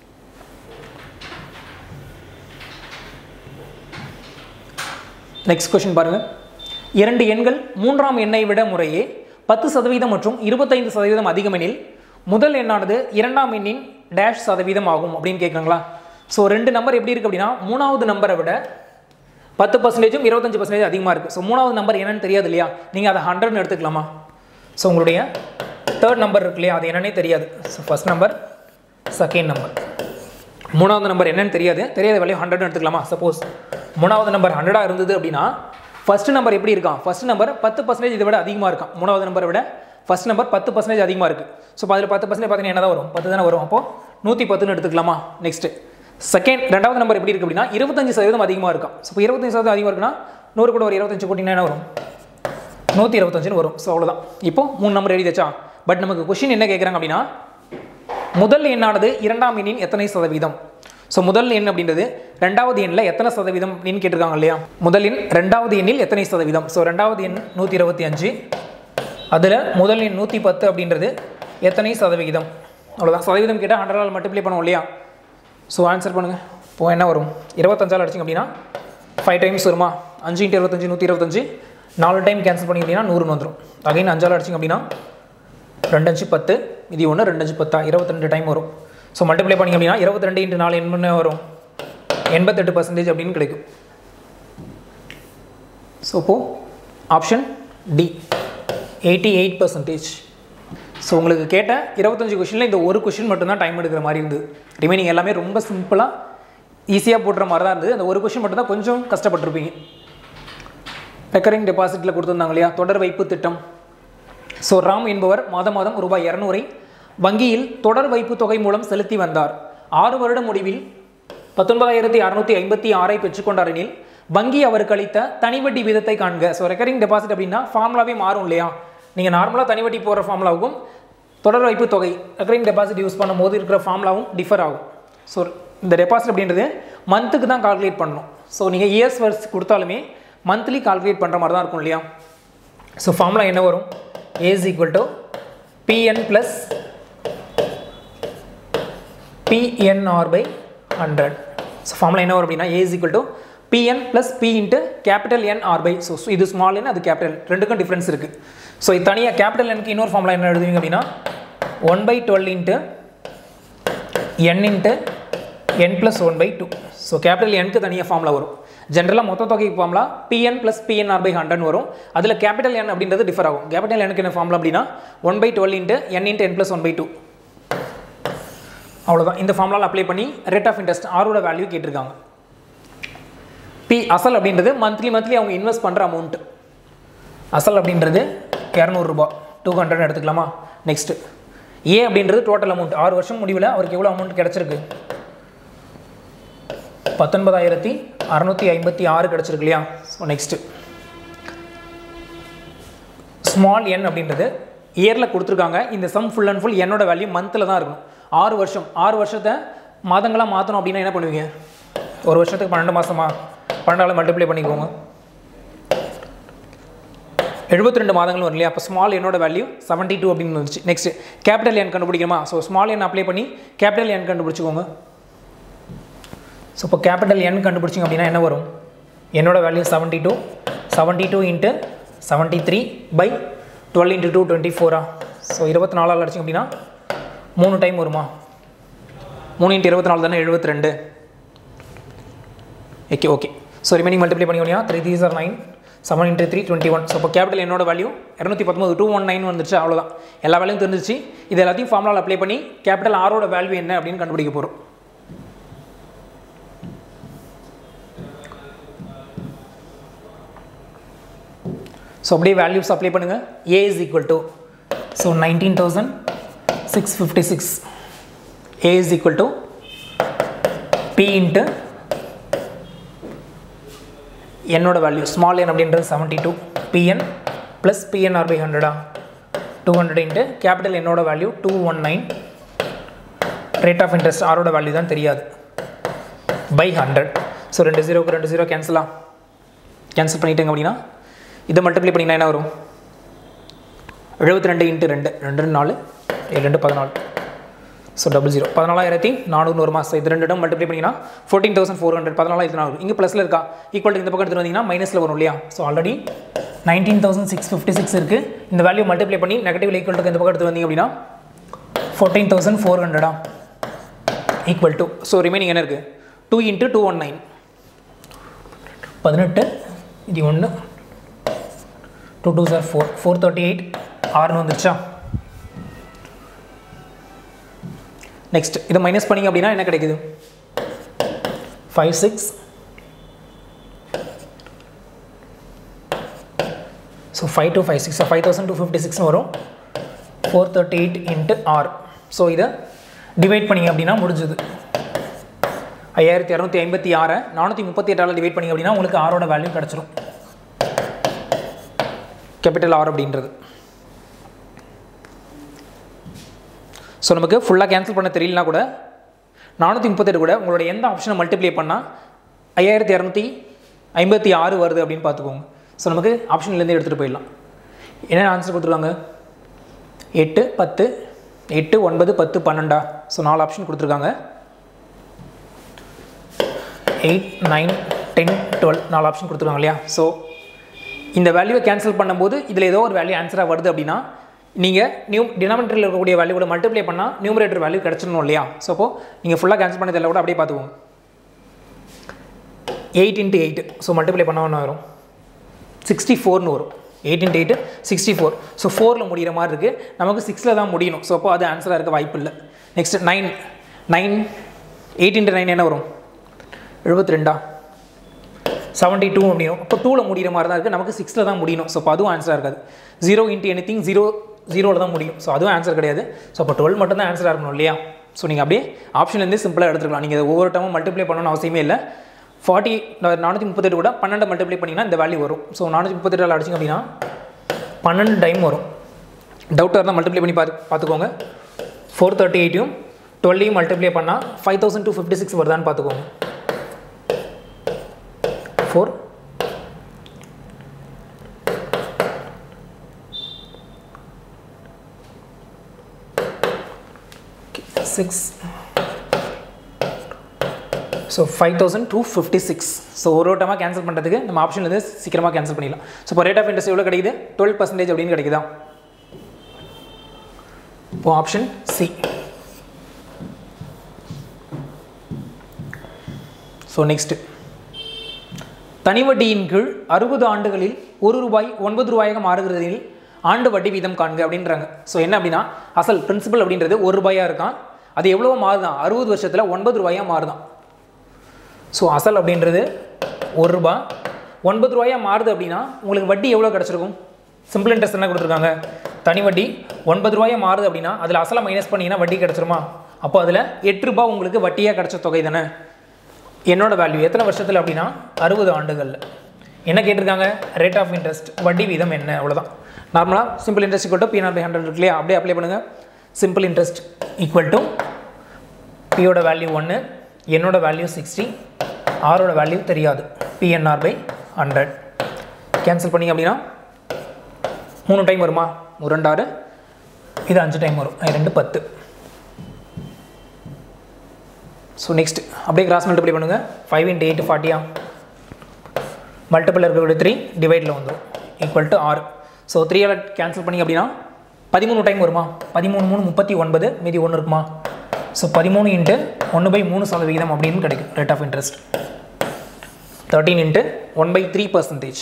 நெக்ஸ்ட் கொஸ்டின் பாருங்கள் இரண்டு எண்கள் மூன்றாம் எண்ணை விட முறையே பத்து சதவீதம் மற்றும் இருபத்தைந்து சதவீதம் அதிகமெனில் முதல் எண்ணானது இரண்டாம் எண்ணின் டேஷ் சதவீதம் ஆகும் அப்படின்னு கேட்குறாங்களா ஸோ ரெண்டு நம்பர் எப்படி இருக்குது அப்படின்னா மூணாவது நம்பரை விட பத்து பர்சன்டேஜும் இருபத்தஞ்சு பர்சன்டேஜ் அதிகமாக இருக்குது ஸோ மூணாவது நம்பர் என்னன்னு தெரியாது இல்லையா நீங்கள் அதை ஹண்ட்ரட்னு எடுத்துக்கலாமா ஸோ உங்களுடைய தேர்ட் நம்பர் இருக்கு இல்லையா அது என்னன்னே தெரியாது so first number second number மூணாவது நம்பர் என்னன்னு தெரியாது தெரியாத வேல்யூ ஹண்ட்ரட்னு எடுத்துக்கலாமா சப்போஸ் மூணாவது நம்பர் ஹண்ட்ரடாக இருந்தது அப்படின்னா ஃபர்ஸ்ட் நம்பர் எப்படி இருக்கான் ஃபர்ஸ்ட் நம்பர் பத்து பர்சன்டேஜ் இதை விட அதிகமாக இருக்கான் மூணாவது நம்பரை விட ஃபர்ஸ்ட் நம்பர் பத்து பர்சன்டேஜ் அதிகமாக இருக்குது ஸோ அதில் பத்து பர்சன்டேஜ் பார்த்தீங்கன்னா என்ன தான் வரும் பத்து தானே வரும் அப்போ நூற்றி பத்துன்னு எடுத்துக்கலாமா நெக்ஸ்ட் செகண்ட் ரெண்டாவது நம்பர் எப்படி இருக்குது அப்படின்னா இருபத்தஞ்சு சதவீதம் அதிகமாக இருக்கும் ஸோ இப்போ இருபத்தஞ்சு சதவீதம் அதிகமாக இருக்குன்னா நூறு கூட ஒரு இருபத்தஞ்சு கூட்டிங்கன்னா என்ன வரும் நூற்றி இருபத்தஞ்சுன்னு வரும் ஸோ அவ்வளோதான் இப்போ மூணு நம்பர் எழுதிச்சா பட் நமக்கு கொஷின் என்ன கேட்குறாங்க அப்படின்னா முதல் எண்ணானது இரண்டாம் எண்ணின் எத்தனை சதவீதம் ஸோ முதல் எண் அப்படின்றது ரெண்டாவது எண்ணில் எத்தனை சதவீதம் அப்படின்னு கேட்டிருக்காங்க இல்லையா முதல் எண் ரெண்டாவது எண்ணில் எத்தனை சதவீதம் ஸோ ரெண்டாவது எண் நூற்றி இருபத்தி அஞ்சு அதில் முதல் எண் நூற்றி பத்து அப்படின்றது எத்தனை சதவிகிதம் அவ்வளோதான் சதவீதம் கேட்டால் ஹண்ட்ரடால் மல்டிப்ளை பண்ணுவோம் இல்லையா ஸோ ஆன்சர் பண்ணுங்கள் இப்போ என்ன வரும் இருபத்தஞ்சால் அடிச்சிங்க அப்படின்னா ஃபைவ் டைம்ஸ் வருமா அஞ்சு இன்ட்டு இருபத்தஞ்சு நூற்றி இருபத்தஞ்சு நாலு டைம் கேன்சல் பண்ணிங்க அப்படின்னா நூறுன்னு வந்துடும் அகைன் அஞ்சால் அடிச்சிங்க அப்படின்னா ரெண்டு அஞ்சு பத்து இது ஒன்று ரெண்டு அஞ்சு பத்தா இருபத்திரெண்டு டைம் வரும் ஸோ மல்டிப்ளை பண்ணிங்க அப்படின்னா இருபத்தி ரெண்டு இன்ட்டு நாலு என்ன வரும் எண்பத்தெட்டு பர்சன்டேஜ் அப்படின்னு கிடைக்கும் ஸோ இப்போது option D eighty eight percentage so உங்களுக்கு கேட்ட இருபத்தஞ்சு கொஷினில் இந்த ஒரு கொஷின் மட்டும்தான் டைம் எடுக்கிற மாதிரி இருந்தது ரிமைனிங் எல்லாமே ரொம்ப சிம்பிளாக ஈஸியாக போட்டுற மாதிரி தான் இருந்தது அந்த ஒரு கொஷின் மட்டும்தான் கொஞ்சம் கஷ்டப்பட்டிருப்பீங்க ரெக்கரிங் டெபாசிட்டில் கொடுத்துருந்தாங்க இல்லையா தொடர் வைப்பு திட்டம் ஸோ ராம் என்பவர் மாதம் மாதம் ரூபாய் இரநூறை வங்கியில் தொடர் வைப்பு தொகை மூலம் செலுத்தி வந்தார் ஆறு வருட முடிவில் பத்தொன்பதாயிரத்தி அறுநூத்தி ஐம்பத்தி ஆறை பெற்றுக்கொண்டார் எனில் வங்கி அவருக்கு அளித்த தனி வட்டி வீதத்தை காண்க ஸோ ரெக்கரிங் டெபாசிட் அப்படின்னா ஃபார்முலாவே மாறும் இல்லையா நீங்கள் நார்மலாக தனி வட்டி போடுற ஃபார்முலாவுக்கும் தொடர் வைப்பு தொகை ரெக்கரிங் டெபாசிட் யூஸ் பண்ணும்போது இருக்கிற ஃபார்முலாவும் டிஃபர் ஆகும் ஸோ இந்த டெபாசிட் அப்படின்றது மந்த்துக்கு தான் கால்குலேட் பண்ணணும் ஸோ நீங்கள் இயர்ஸ் வர்ஸ் கொடுத்தாலுமே மந்த்லி கால்குலேட் பண்ணுற மாதிரி தான் இருக்கும் இல்லையா ஸோ ஃபார்முலா என்ன வரும் A is equal to PN plus PNR by hundred so formula என்ன வரும் அப்படின்னா A is equal to PN plus P into capital N R by so இது ஸ்மால் என் அது கேபிட்டல் ரெண்டுக்கும் டிஃப்ரென்ஸ் இருக்குது ஸோ இது தனியாக கேபிட்டல் எனுக்கு இன்னொரு ஃபார்முலா என்ன எழுதுவீங்க அப்படின்னா one by twelve into N into N plus one by two so capital எனுக்கு தனியாக ஃபார்முலா வரும் ஜென்ரலாக மொத்த தொகை formula PN plus PNR by hundred வரும் அதில் கேபிட்டல் என் அப்படின்றது டிஃபர் ஆகும் கேபிட்டல் எனக்கு என்ன ஃபார்முலா அப்படின்னா one by twelve into N into N plus one by two அவ்வளோதான் இந்த ஃபார்முலாவில் அப்ளை பண்ணி ரேட் ஆஃப் இன்ட்ரெஸ்ட் ஆரோட வேல்யூ கேட்டிருக்காங்க பி அசல் அப்படின்றது மந்த்லி மந்த்லி அவங்க இன்வெஸ்ட் பண்ணுற அமௌண்ட் அசல் அப்படின்றது இரநூறுபா டூ ஹண்ட்ரட் எடுத்துக்கலாமா நெக்ஸ்ட்டு ஏ அப்படின்றது டோட்டல் அமௌண்ட் ஆறு வருஷம் முடிவில் அவருக்கு எவ்வளோ அமௌண்ட் கிடச்சிருக்கு பத்தொன்பதாயிரத்தி அறநூற்றி ஐம்பத்தி ஆறு கிடச்சிருக்கு இல்லையா ஸோ நெக்ஸ்ட்டு ஸ்மால் என் அப்படின்றது இயரில் கொடுத்துருக்காங்க இந்த சம் ஃபுல் அண்ட் ஃபுல் என்னோட வேல்யூ மந்தில் தான் இருக்கணும் ஆறு வருஷம் ஆறு வருஷத்தை மாதங்களாக மாற்றணும் அப்படின்னா என்ன பண்ணுவீங்க ஒரு வருஷத்துக்கு பன்னெண்டு மாதமா பன்னெண்டாவில் மல்டிப்ளை பண்ணிக்கோங்க எழுபத்தி ரெண்டு மாதங்கள் வரும் இல்லையா அப்போ ஸ்மால் என்னோட வேல்யூ செவன்ட்டி டூ அப்படின்னு வந்துச்சு நெக்ஸ்ட் கேபிட்டல் என் கண்டுபிடிக்கணுமா ஸோ ஸ்மால் என் அப்ளை பண்ணி கேபிட்டல் என் கண்டுபிடிச்சிக்கோங்க ஸோ இப்போ கேபிட்டல் என் கண்டுபிடிச்சிங்க அப்படின்னா என்ன வரும் என்னோட value seventy two seventy two into seventy three by twelve into two twenty ஃபோரா ஸோ இருபத்தி நாலால் அடிச்சிங்க அப்படின்னா மூணு டைம் வருமா மூணு இன்ட்டு இருபத்தி நாலு தானே எழுபத்தி ரெண்டு okay okay so remaining multiply பண்ணிக்கோங்க த்ரீ த்ரீ சார் nine seven into three twenty one so இப்போ கேபிட்டல் என்னோட வேல்யூ இரநூத்தி பத்தொம்பது டூ ஒன் நைன் வந்துருச்சு அவ்வளோதான் எல்லா வேலையும் தெரிஞ்சிச்சு இது எல்லாத்தையும் ஃபார்முலாவில் அப்ளை பண்ணி கேபிட்டல் ஆரோட வேல்யூ என்ன அப்படின்னு கண்டுபிடிக்க போகிறோம் ஸோ அப்படியே வேல்யூஸ் அப்ளை பண்ணுங்கள் A is equal to so nineteen thousand six fifty six A is equal to P into என்னோட வேல்யூ ஸ்மால் என் அப்படின்றது seventy two PN plus PNR by ஹண்ட்ரடா டூ ஹண்ட்ரட் இன்ட்டு கேபிட்டல் என்னோட value two one nine rate of interest ஆரோட value தான் தெரியாது by hundred so ரெண்டு ஜீரோக்கு ரெண்டு ஜீரோ கேன்சலா கேன்சல் பண்ணிட்டேங்க அப்படின்னா இதை மல்டிப்ளை பண்ணிங்கன்னா என்ன வரும் எழுபத்தி ரெண்டு இன்ட்டு ரெண்டு ரெண்டு ரெண்டு நாலு ஏழு ரெண்டு பதினாலு ஸோ டபுள் ஜீரோ பதினாலாயிரத்தி நானூறு ஒரு மாதம் இது ரெண்டு இடம் மல்டிப்ளை பண்ணிங்கன்னா ஃபோர்டீன் தௌசண்ட் ஃபோர் ஹண்ட்ரட் பதினாலாயிரத்தி நானூறு இங்கே ப்ளஸில் இருக்கா ஈக்குவல் இந்த பக்கம் எடுத்துகிட்டு வந்தீங்கன்னா மைனஸில் வரும் இல்லையா so already nineteen thousand six fifty six இருக்குது இந்த வேல்யூ மல்டிப்ளை பண்ணி நெகட்டிவ் ஈக்குவல் இந்த பக்கம் எடுத்து வந்தீங்க அப்படின்னா ஃபோர்டீன் தௌசண்ட் ஃபோர் ஹண்ட்ரடா ஈக்குவல் டு ஸோ ரிமைனிங் என்ன இருக்குது two into two one nine பதினெட்டு இது ஒன்று two two sir four four thirty eight ஆறுன்னு வந்துருச்சா நெக்ஸ்ட் இதை மைனஸ் பண்ணிங்க அப்படின்னா என்ன கிடைக்குது five six so five two five six five thousand two fifty சிக்ஸ்னு வரும் four thirty eight into R so இதை டிவைட் பண்ணிங்க அப்படின்னா முடிஞ்சது ஐயாயிரத்தி இரநூத்தி ஐம்பத்தி ஆறை நானூற்றி முப்பத்தி எட்டால் டிவைட் பண்ணிங்க அப்படின்னா உங்களுக்கு ஆரோட வேல்யூ கிடச்சிரும் கேபிட்டல் ஆர் அப்படின்றது ஸோ நமக்கு ஃபுல்லாக கேன்சல் பண்ண தெரியலனா கூட நானூற்றி முப்பத்தெட்டு கூட உங்களோட எந்த ஆப்ஷனை மல்டிப்ளை பண்ணால் ஐயாயிரத்தி இரநூத்தி ஐம்பத்தி ஆறு வருது அப்படின்னு பார்த்துக்கோங்க ஸோ நமக்கு ஆப்ஷன்லேருந்து எடுத்துகிட்டு போயிடலாம் என்ன ஆன்சர் கொடுத்துருக்காங்க எட்டு பத்து எட்டு ஒன்பது பத்து பன்னெண்டா ஸோ நாலு ஆப்ஷன் கொடுத்துருக்காங்க எயிட் நைன் டென் டுவெல் நாலு ஆப்ஷன் கொடுத்துருக்காங்க இல்லையா ஸோ இந்த வேல்யூவை கேன்சல் பண்ணும்போது இதில் ஏதோ ஒரு வேல்யூ ஆன்சராக வருது அப்படின்னா நீங்கள் நியூ டினாமினேட்டரில் இருக்கக்கூடிய வேல்யூவோட மல்டிப்ளை பண்ணால் நியூமரேட்டர் வேல்யூ கிடச்சிடணும் இல்லையா ஸோ அப்போ நீங்கள் ஃபுல்லாக கேன்சல் பண்ணதில்லை கூட அப்படியே பார்த்துக்கோங்க eight into eight so multiply பண்ணால் என்ன வரும் சிக்ஸ்டி ஃபோர்னு வரும் eight into eight sixty four so ஃபோரில் முடிகிற மாதிரி இருக்குது நமக்கு சிக்ஸில் தான் முடியணும் ஸோ அப்போ அது ஆன்சராக இருக்க வாய்ப்பு இல்லை next nine nine eight into nine என்ன வரும் எழுபத்தி ரெண்டா செவன்ட்டி டூ அப்படியும் அப்போ டூவில் முடிகிற மாதிரி தான் இருக்குது நமக்கு சிக்ஸில் தான் முடியணும் ஸோ அப்போ அதுவும் ஆன்சராக இருக்காது zero into anything zero ஜீரோவில் தான் முடியும் ஸோ அதுவும் ஆன்சர் கிடையாது ஸோ அப்போ டுவெல் மட்டும் தான் ஆன்சராக இருக்கணும் இல்லையா ஸோ நீங்கள் அப்படியே ஆப்ஷன்லேருந்து சிம்பிளாக எடுத்துக்கலாம் நீங்கள் இதை ஒவ்வொரு டைமும் மல்டிப்ளை பண்ணணும்னு அவசியமே இல்லை ஃபார்ட்டி நானூற்றி முப்பத்தெட்டு கூட பன்னெண்டு மல்டிப்ளை பண்ணிங்கன்னா இந்த வேல்யூ வரும் ஸோ நானூற்றி முப்பத்தெட்டில் அடிச்சிங்க அப்படின்னா பன்னெண்டு டைம் வரும் டவுட்டாக இருந்தால் மல்டிப்ளை பண்ணி பார்த்து பார்த்துக்கோங்க ஃபோர் தேர்ட்டி எயிட்டையும் டுவெல்லையும் மல்டிப்ளை பண்ணால் five thousand two fifty six வருதான்னு பார்த்துக்கோங்க four six so five thousand two fifty six so ஒரு ஓட்டமாக கேன்சல் பண்ணுறதுக்கு நம்ம ஆப்ஷன் வந்து சீக்கிரமாக கேன்சல் பண்ணிடலாம் ஸோ இப்போ ரேட் ஆஃப் இன்ட்ரெஸ்ட் எவ்வளோ கிடைக்குது டுவெல் பர்சன்டேஜ் அப்படின்னு கிடைக்குதா இப்போ ஆப்ஷன் சி ஸோ நெக்ஸ்ட்டு தனி வட்டியின் கீழ் அறுபது ஆண்டுகளில் ஒரு ரூபாய் ஒன்பது ரூபாயாக மாறுகிறதில் ஆண்டு வட்டி வீதம் காண்க அப்படின்றாங்க ஸோ என்ன அப்படின்னா அசல் பிரின்சிபல் அப்படின்றது ஒரு ரூபாயாக இருக்கான் அது எவ்வளோ மாறுதான் அறுபது வருஷத்தில் ஒன்பது ரூபாயாக மாறுதான் ஸோ அசல் அப்படின்றது ஒரு ரூபா ஒன்பது ரூபாயாக மாறுது அப்படின்னா உங்களுக்கு வட்டி எவ்வளோ கிடச்சிருக்கும் சிம்பிள் இன்ட்ரெஸ்ட் என்ன கொடுத்துருக்காங்க தனி வட்டி ஒன்பது ரூபாயாக மாறுது அப்படின்னா அதில் அசலை மைனஸ் பண்ணிங்கன்னா வட்டி கிடச்சிருமா அப்போ அதில் எட்டு ரூபாய் உங்களுக்கு வட்டியாக கிடச்ச தொகை தானே என்னோட வேல்யூ எத்தனை வருஷத்தில் அப்படின்னா அறுபது ஆண்டுகளில் என்ன கேட்டிருக்காங்க ரேட் ஆஃப் இன்ட்ரெஸ்ட் வட்டி வீதம் என்ன அவ்வளோதான் நார்மலாக simple interest equal to PNR by hundred இருக்கு இல்லையா அப்படியே அப்ளை பண்ணுங்கள் சிம்பிள் இன்ட்ரெஸ்ட் ஈக்குவல் டு பியோட வேல்யூ ஒன்று என்னோட வேல்யூ சிக்ஸ்டி ஆரோட வேல்யூ தெரியாது பிஎன்ஆர் பை ஹண்ட்ரட் கேன்சல் பண்ணிங்க அப்படின்னா மூணு டைம் வருமா ஒரு ரெண்டு ஆறு இது அஞ்சு டைம் வரும் அது ரெண்டு பத்து ஸோ நெக்ஸ்ட் அப்படியே கிராஸ் மல்டிப்ளை பண்ணுங்கள் ஃபைவ் இன்ட்டு எயிட் ஃபார்ட்டியா மல்டிபிள் இருக்கக்கூடிய த்ரீ டிவைடில் வந்துடும் ஈக்குவல் டு ஆறு ஸோ த்ரீயால் கேன்சல் பண்ணி அப்படின்னா பதிமூணு டைம் வருமா பதிமூணு மூணு முப்பத்தி ஒன்பது மீதி ஒன்று இருக்குமா ஸோ பதிமூணு இன்ட்டு ஒன்று பை மூணு சதவிகிதம் அப்படின்னு கிடைக்கும் rate of interest thirteen into one by three percentage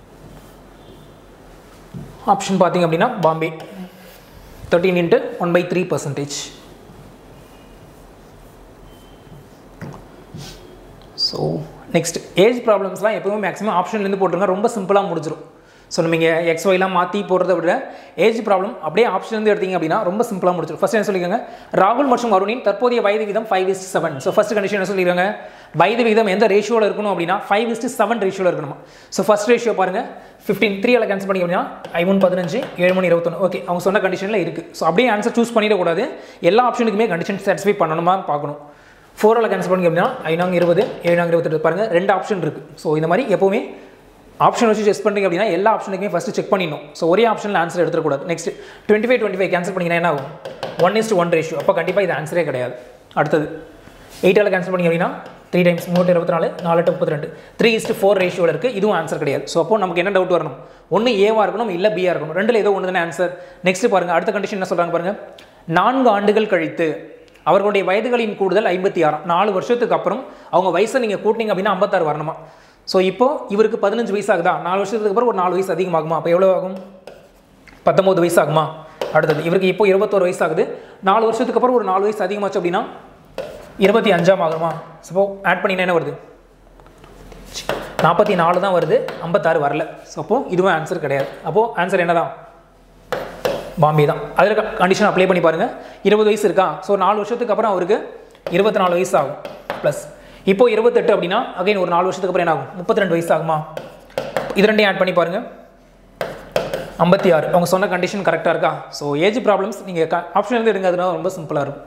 option பார்த்தீங்க அப்படின்னா பாம்பே thirteen into one by three percentage so next age ப்ராப்ளம்ஸ்லாம் எப்போவுமே மேக்ஸிமம் ஆப்ஷன்லேருந்து போட்டுருங்க ரொம்ப சிம்பிளாக முடிஞ்சிடும் ஸோ நீங்கள் எக்ஸ் ஒய்லாம் மாற்றி போடுறத விட ஏஜ் ப்ராப்ளம் அப்படியே ஆப்ஷன் இருந்து எடுத்தீங்க அப்படின்னா ரொம்ப சிம்பிளாக முடிச்சிடும் ஃபர்ஸ்ட் என்ன சொல்லிக்கோங்க ராகுல் மற்றும் அருணின் தற்போதைய வயது விகிதம் five is to seven so first condition என்ன சொல்லிடுறாங்க வயது விகிதம் எந்த ரேஷியோவில் இருக்கணும் அப்படின்னா ஃபைவ் இஸ்ட் செவன் ரேஷியோவில் இருக்கணும் ஸோ ஃபர்ஸ்ட் ரேஷியோ பாருங்கள் ஃபிஃப்டீன் த்ரீ எல்லாம் கேன்சல் பண்ணி அப்படின்னா ஐ மூணு பதினஞ்சு ஏழு மணி இருபத்தொன்று ஓகே அவங்க சொன்ன கண்டிஷனில் இருக்குது ஸோ அப்படியே ஆன்சர் சூஸ் பண்ணிடக்கூடாது எல்லா ஆப்ஷனுக்குமே கண்டிஷன் சாட்டிஸ்ஃபை பண்ணணுமா பார்க்கணும் ஃபோரில் கேன்சல் பண்ணி அப்படின்னா ஐநாங்க இருபது ஏழாங்க இருபத்தெட்டு பாருங்கள் ரெண்டு ஆப்ஷன் இருக்குது ஸோ இந்த மாதிரி எப்போவுமே ஆப்ஷன் வச்சு செக் பண்ணுறீங்க அப்படின்னா எல்லா ஆப்ஷனுக்குமே ஃபஸ்ட்டு செக் பண்ணிடணும் ஸோ ஒரே ஆப்ஷனில் ஆன்சர் எடுத்துக்கூடாது next twenty five twenty five cancel பண்ணிங்கன்னா என்ன ஆகும் ஒன் இஸ்ட் ஒன் ரேஷியோ அப்போ கண்டிப்பாக இது ஆன்சரே கிடையாது அடுத்தது எயிட்டால் கேன்சல் பண்ணி அப்படின்னா த்ரீ டைம்ஸ் மூணு இருபத்தி நாலு நாலு எட்டு முப்பத்தி ரெண்டு த்ரீ இஸ்ட் ஃபோர் ரேஷியோவில் இருக்குது இதுவும் ஆன்சர் கிடையாது ஸோ அப்போ நமக்கு என்ன டவுட் வரணும் ஒன்று ஏவாக இருக்கணும் இல்லை பியாக இருக்கணும் ரெண்டில் ஏதோ ஒன்று தானே ஆன்சர் நெக்ஸ்ட் பாருங்கள் அடுத்த கண்டிஷன் என்ன சொல்கிறாங்க பாருங்கள் நான்கு ஆண்டுகள் கழித்து அவர்களுடைய வயதுகளின் கூடுதல் ஐம்பத்தி ஆறாம் நாலு வருஷத்துக்கு அப்புறம் அவங்க வயசை நீங்கள் கூட்டினீங்க அப்படின்னா ஐம்பத்தாறு வரணுமா ஸோ இப்போ இவருக்கு பதினஞ்சு வயசு ஆகுதா நாலு வருஷத்துக்கு அப்புறம் ஒரு நாலு வயசு அதிகமாகுமா அப்போ எவ்வளோ ஆகும் பத்தொம்போது வயசு ஆகுமா அடுத்தது இவருக்கு இப்போ இருபத்தோரு வயசு ஆகுது நாலு வருஷத்துக்கு அப்புறம் ஒரு நாலு வயசு அதிகமாச்சு அப்படின்னா இருபத்தி அஞ்சாம் ஆகுமா சப்போ ஆட் பண்ணினா என்ன வருது நாற்பத்தி நாலு தான் வருது ஐம்பத்தாறு வரல ஸோ அப்போது இதுவும் ஆன்சர் கிடையாது அப்போது ஆன்சர் என்ன தான் பாம்பே தான் அதில் கண்டிஷன் அப்ளை பண்ணி பாருங்கள் இருபது வயசு இருக்கா ஸோ நாலு வருஷத்துக்கு அப்புறம் அவருக்கு இருபத்தி நாலு வயசு ஆகும் ப்ளஸ் இப்போ இருபத்தெட்டு அப்படின்னா அகைன் ஒரு நாலு வருஷத்துக்கு அப்புறம் என்ன ஆகும் முப்பத்தி ரெண்டு வயசு ஆகுமா இது ரெண்டையும் ஆட் பண்ணி பாருங்கள் ஐம்பத்தி ஆறு அவங்க சொன்ன கண்டிஷன் கரெக்டாக இருக்கா ஸோ ஏஜ் ப்ராப்ளம்ஸ் நீங்கள் ஆப்ஷன் இருந்து எடுங்க அதுனா ரொம்ப சிம்பிளாக இருக்கும்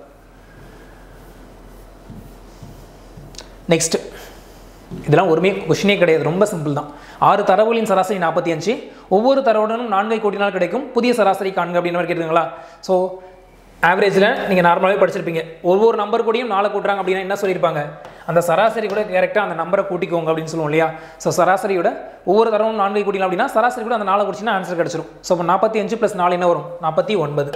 நெக்ஸ்ட் இதெல்லாம் ஒருமே கொஷினே கிடையாது ரொம்ப சிம்பிள் தான் ஆறு தரவுகளின் சராசரி நாற்பத்தி அஞ்சு ஒவ்வொரு தரவுடனும் நான்கை கூட்டினால் கிடைக்கும் புதிய சராசரி காண்க அப்படின்னு மாதிரி கேட்டுங்களா ஸோ ஆவரேஜில் நீங்கள் நார்மலாகவே படிச்சிருப்பீங்க ஒவ்வொரு நம்பர் கூடயும் நாலு கூட்டுறாங்க அப்படின்னா என்ன சொல்லியிருப்பாங்க அந்த சராசரி கூட கரெக்டாக அந்த நம்பரை கூட்டிக்கோங்க அப்படின்னு சொல்லுவோம் இல்லையா ஸோ சராசரியோட ஒவ்வொரு தரவும் நான்கை கூட்டினால் அப்படின்னா சராசரி கூட அந்த நாலு குடிச்சினா ஆன்சர் கிடச்சிரும் ஸோ இப்போ நாற்பத்தி அஞ்சு ப்ளஸ் நாலு என்ன வரும் நாற்பத்தி ஒன்பது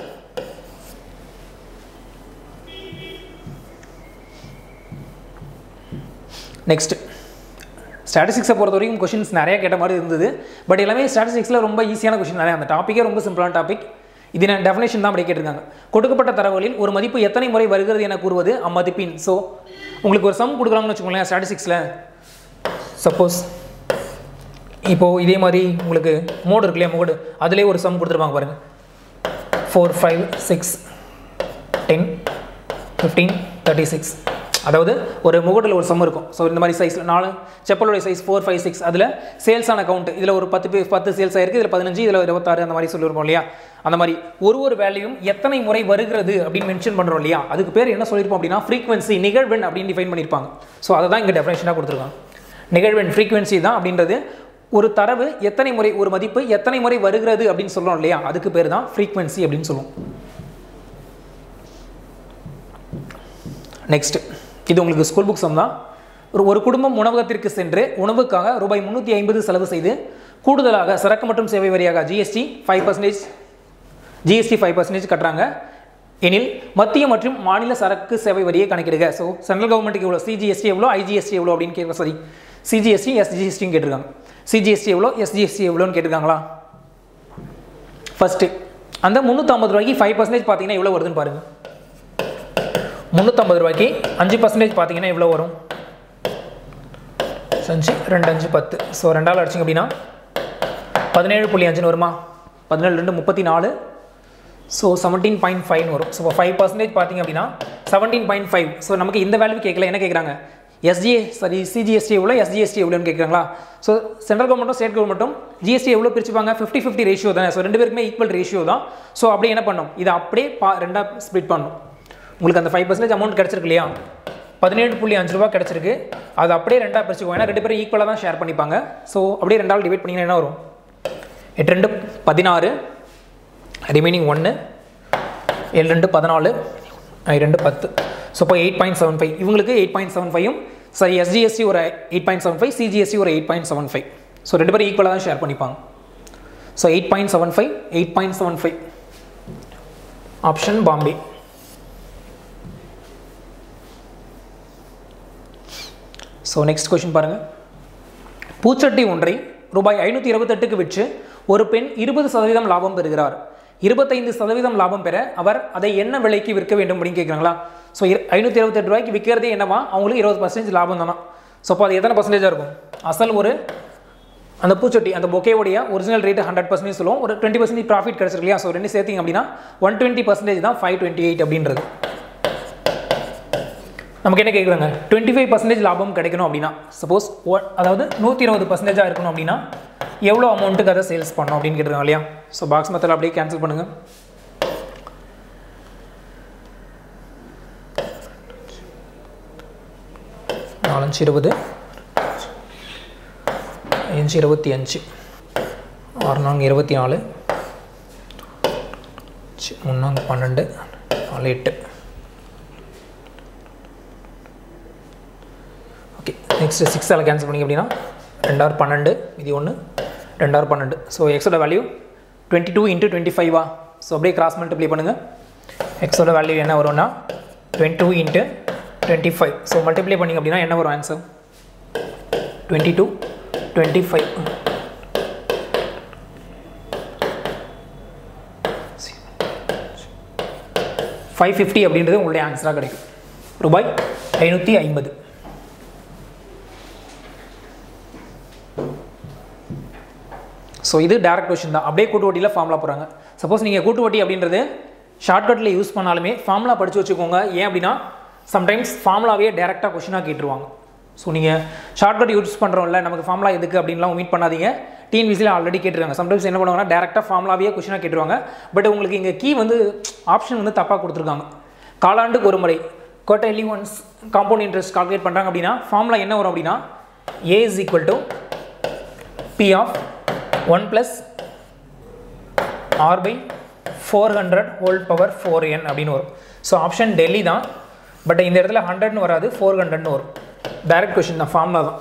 நெக்ஸ்ட் ஸ்டாட்டிஸ்டிக்ஸை பொறுத்த வரைக்கும் கொஷின்ஸ் நிறைய கேட்ட மாதிரி இருந்தது பட் எல்லாமே ஸ்டாட்டிஸ்டிக்ஸில் ரொம்ப ஈஸியான கொஷின் நிறைய அந்த டாப்பிக்கே ரொம்ப சிம்பிளான டாபிக் இது நான் டெஃபினேஷன் தான் அப்படி கேட்டிருக்காங்க கொடுக்கப்பட்ட தரவுகளில் ஒரு மதிப்பு எத்தனை முறை வருகிறது என கூறுவது அம்மதிப்பின் ஸோ உங்களுக்கு ஒரு சம் கொடுக்குறாங்கன்னு வச்சுக்கோங்களேன் ஸ்டாட்டிஸ்டிக்ஸில் சப்போஸ் இப்போது இதே மாதிரி உங்களுக்கு மோடு இருக்கு இல்லையா மோடு அதிலே ஒரு சம் கொடுத்துருப்பாங்க பாருங்கள் four five six ten fifteen thirty six அதாவது ஒரு முகட்டில் ஒரு சம் இருக்கும் ஸோ இந்த மாதிரி சைஸில் நாலு செப்பலோடைய சைஸ் ஃபோர் ஃபைவ் சிக்ஸ் அதில் சேல்ஸான கவுண்ட் இதில் ஒரு பத்து பே பத்து சேல்ஸ் ஆயிருக்கு இதில் பதினஞ்சு இதில் இருபத்தாறு அந்த மாதிரி சொல்லியிருப்போம் இல்லையா அந்த மாதிரி ஒரு ஒரு வேல்யூம் எத்தனை முறை வருகிறது அப்படின்னு மென்ஷன் பண்ணுறோம் இல்லையா அதுக்கு பேர் என்ன சொல்லியிருப்போம் அப்படின்னா ஃப்ரீக்வன்சி நிகழ்வெண் அப்படின்னு டிஃபைன் பண்ணியிருப்பாங்க ஸோ அதை தான் இங்கே டெஃபினேஷனாக கொடுத்துருக்காங்க நிகழ்வெண் ஃப்ரீக்வன்சி தான் அப்படின்றது ஒரு தரவு எத்தனை முறை ஒரு மதிப்பு எத்தனை முறை வருகிறது அப்படின்னு சொல்கிறோம் இல்லையா அதுக்கு பேர் தான் ஃப்ரீக்வன்சி அப்படின்னு சொல்லுவோம் நெக்ஸ்ட் இது உங்களுக்கு ஸ்கூல் புக் சம் தான் ஒரு ஒரு குடும்பம் உணவகத்திற்கு சென்று உணவுக்காக ரூபாய் முந்நூற்றி ஐம்பது செலவு செய்து கூடுதலாக சரக்கு மற்றும் சேவை வரியாக GST five percentage GST five percentage கட்டுறாங்க எனில் மத்திய மற்றும் மாநில சரக்கு சேவை வரியை கணக்கிடுக ஸோ சென்ட்ரல் கவர்மெண்ட்டுக்கு எவ்வளோ சிஜிஎஸ்டி எவ்வளோ ஐஜிஎஸ்டி எவ்வளோ அப்படின்னு கேட்க சாரி சிஜிஎஸ்டி எஸ்ஜிஎஸ்டின்னு கேட்டிருக்காங்க சிஜிஎஸ்டி எவ்வளோ எஸ்ஜிஎஸ்டி எவ்வளோன்னு கேட்டிருக்காங்களா ஃபஸ்ட்டு அந்த முந்நூற்றம்பது ரூபாய்க்கு ஃபைவ் பர்சன்டேஜ் பார்த்தீங்கன்னா எவ்வளோ வருதுன்னு பாருங்கள் முந்நூற்றம்பது ரூபாய்க்கு அஞ்சு பர்சன்டேஜ் பார்த்தீங்கன்னா எவ்வளோ வரும் அஞ்சு ரெண்டு அஞ்சு பத்து ஸோ ரெண்டாள் அடிச்சிங்க அப்படின்னா பதினேழு புள்ளி அஞ்சுன்னு வருமா பதினேழு ரெண்டு முப்பத்தி நாலு ஸோ செவன்டீன் பாயிண்ட் ஃபைவ்னு வரும் ஸோ ஃபைவ் பர்சன்டேஜ் பார்த்தீங்க அப்படின்னா செவன்டீன் பாயிண்ட் ஃபைவ் ஸோ நமக்கு இந்த வேல்யூ கேட்கல என்ன கேட்குறாங்க எஸ்ஜிஏ சாரி சிஜிஎஸ்டி எவ்வளோ எஸ்ஜிஎஸ்டி எவ்வளோன்னு கேட்குறாங்களா ஸோ சென்ட்ரல் கவர்மெண்ட்டும் ஸ்டேட் கவர்மெண்ட்டும் ஜிஎஸ்டி எவ்வளோ பிரிச்சுப்பாங்க ஃபிஃப்டி ஃபிஃப்டி ரேஷியோ தானே ஸோ ரெண்டு பேருக்குமே ஈக்குவல் ரேஷியோ தான் ஸோ அப்படியே என்ன பண்ணும் இதை அப்படியே பா ரெண்டாக ஸ்ப்ளிட் பண்ணும் உங்களுக்கு அந்த ஃபைவ் பர்சன்டேஜ் அமௌண்ட் கிடச்சிருக்கு இல்லையா பதினேழு புள்ளி அஞ்சு ரூபா கிடச்சிருக்கு அது அப்படியே ரெண்டாக பிரிச்சுக்கோ ஏன்னா ரெண்டு பேரும் ஈக்குவலாக தான் ஷேர் பண்ணிப்பாங்க ஸோ அப்படியே ரெண்டாள் டிவைட் பண்ணிங்கன்னா என்ன வரும் எட்டு ரெண்டு பதினாறு ரிமைனிங் ஒன்று ஏழு ரெண்டு பதினாலு ரெண்டு பத்து ஸோ இப்போ எயிட் பாயிண்ட் செவன் ஃபைவ் இவங்களுக்கு எயிட் பாயிண்ட் செவன் ஃபைவும் சாரி எஸ்ஜிஎஸ்சி ஒரு eight point seven five CGSC ஒரு eight point seven five so ரெண்டு பேரும் ஈக்குவலாக தான் ஷேர் பண்ணிப்பாங்க so eight point seven five eight point seven five option Bombay so next question பாருங்கள் பூச்சட்டி ஒன்றை ரூபாய் ஐநூற்றி இருபத்தெட்டுக்கு விற்று ஒரு பெண் இருபது சதவீதம் லாபம் பெறுகிறார் இருபத்தைந்து சதவீதம் லாபம் பெற அவர் அதை என்ன விலைக்கு விற்க வேண்டும் அப்படின்னு கேட்குறாங்களா ஸோ ஐநூற்றி இருபத்தெட்டு ரூபாய்க்கு விற்கிறதே என்னவா அவங்களுக்கு இருபது பர்சன்டேஜ் லாபம் தானா ஸோ அப்போ அது எத்தனை பர்சன்டேஜாக இருக்கும் அசல் ஒரு அந்த பூச்சொட்டி அந்த பொக்கேவுடைய ஒரிஜினல் ரேட்டு ஹண்ட்ரட் பர்சன்டேஜ் சொல்லுவோம் ஒரு டுவெண்ட்டி பர்சன்டேஜ் ப்ராஃபிட் கிடச்சிருக்கு இல்லையா ஸோ ரெண்டு சேர்த்திங்க அப்படின்னா ஒன் டுவெண்ட்டி பர்சன்டேஜ் தான் ஃபைவ் டுவெண்ட்டி எயிட் அப்படின்றது நமக்கு என்ன கேட்குறாங்க டுவெண்ட்டி ஃபைவ் பர்சன்டேஜ் லாபம் கிடைக்கணும் அப்படின்னா சப்போஸ் அதாவது நூற்றி இருபது பர்சன்டேஜாக இருக்கணும் அப்படின்னா எவ்வளோ அமௌண்ட்டுக்கு அதை சேல்ஸ் பண்ணணும் அப்படின்னு கேட்டுருக்காங்க இல்லையா ஸோ பாக்ஸ் மெத்தட் அப்படியே கேன்சல் பண்ணுங்கள் நாலஞ்சு இருபது அஞ்சு இருபத்தி அஞ்சு ஆறு நான்கு இருபத்தி நாலு மூணாங்க பன்னெண்டு நாலு எட்டு ஓகே நெக்ஸ்ட் சிக்ஸால் கேன்சல் பண்ணிங்க அப்படின்னா ரெண்டாறு பன்னெண்டு இது ஒன்று ரெண்டாறு பன்னெண்டு ஸோ எக்ஸோட value twenty two into twenty ஃபைவா ஸோ அப்படியே கிராஸ் மல்டிப்ளை பண்ணுங்கள் எக்ஸோட வேல்யூ என்ன வரும்னா twenty two into twenty five so multiply பண்ணிங்க அப்படின்னா என்ன வரும் answer twenty two twenty five five fifty அப்படின்றது உங்களுடைய ஆன்சராக கிடைக்கும் ரூபாய் ஐநூற்றி ஐம்பது ஸோ இது டேரக்ட் கொஷின் தான் அப்படியே கூட்டு வட்டியில் ஃபார்முலா போகிறாங்க சப்போஸ் நீங்கள் கூட்டு வட்டி அப்படின்றது ஷார்ட்கட்டில் யூஸ் பண்ணாலுமே ஃபார்முலா படித்து வச்சுக்கோங்க ஏன் அப்படின்னா சம்டைம்ஸ் ஃபார்முலாவே டேரெக்டாக கொஷினாக கேட்டுருவாங்க ஸோ நீங்கள் ஷார்ட்கட் யூஸ் பண்ணுறோம்ல நமக்கு ஃபார்முலா எதுக்கு அப்படின்லாம் மீட் பண்ணாதீங்க டிஎன்பிசியில் ஆல்ரெடி கேட்டுருக்காங்க சம்டைம்ஸ் என்ன பண்ணுவாங்கன்னா டேரெக்டாக ஃபார்முலாவே கொஷினாக கேட்டுருவாங்க பட் உங்களுக்கு இங்கே கீ வந்து ஆப்ஷன் வந்து தப்பாக கொடுத்துருக்காங்க காலாண்டுக்கு ஒரு முறை quarterly once compound interest calculate பண்ணுறாங்க அப்படின்னா ஃபார்முலா என்ன வரும் அப்படின்னா A is equal to P of one plus R by four hundred whole power four N அப்படின்னு வரும் ஸோ ஆப்ஷன் டெல்லி தான் பட் இந்த இடத்துல ஹண்ட்ரட்னு வராது ஃபோர் ஹண்ட்ரட்னு வரும் டைரக்ட் கொஷின் தான் ஃபார்முலா தான்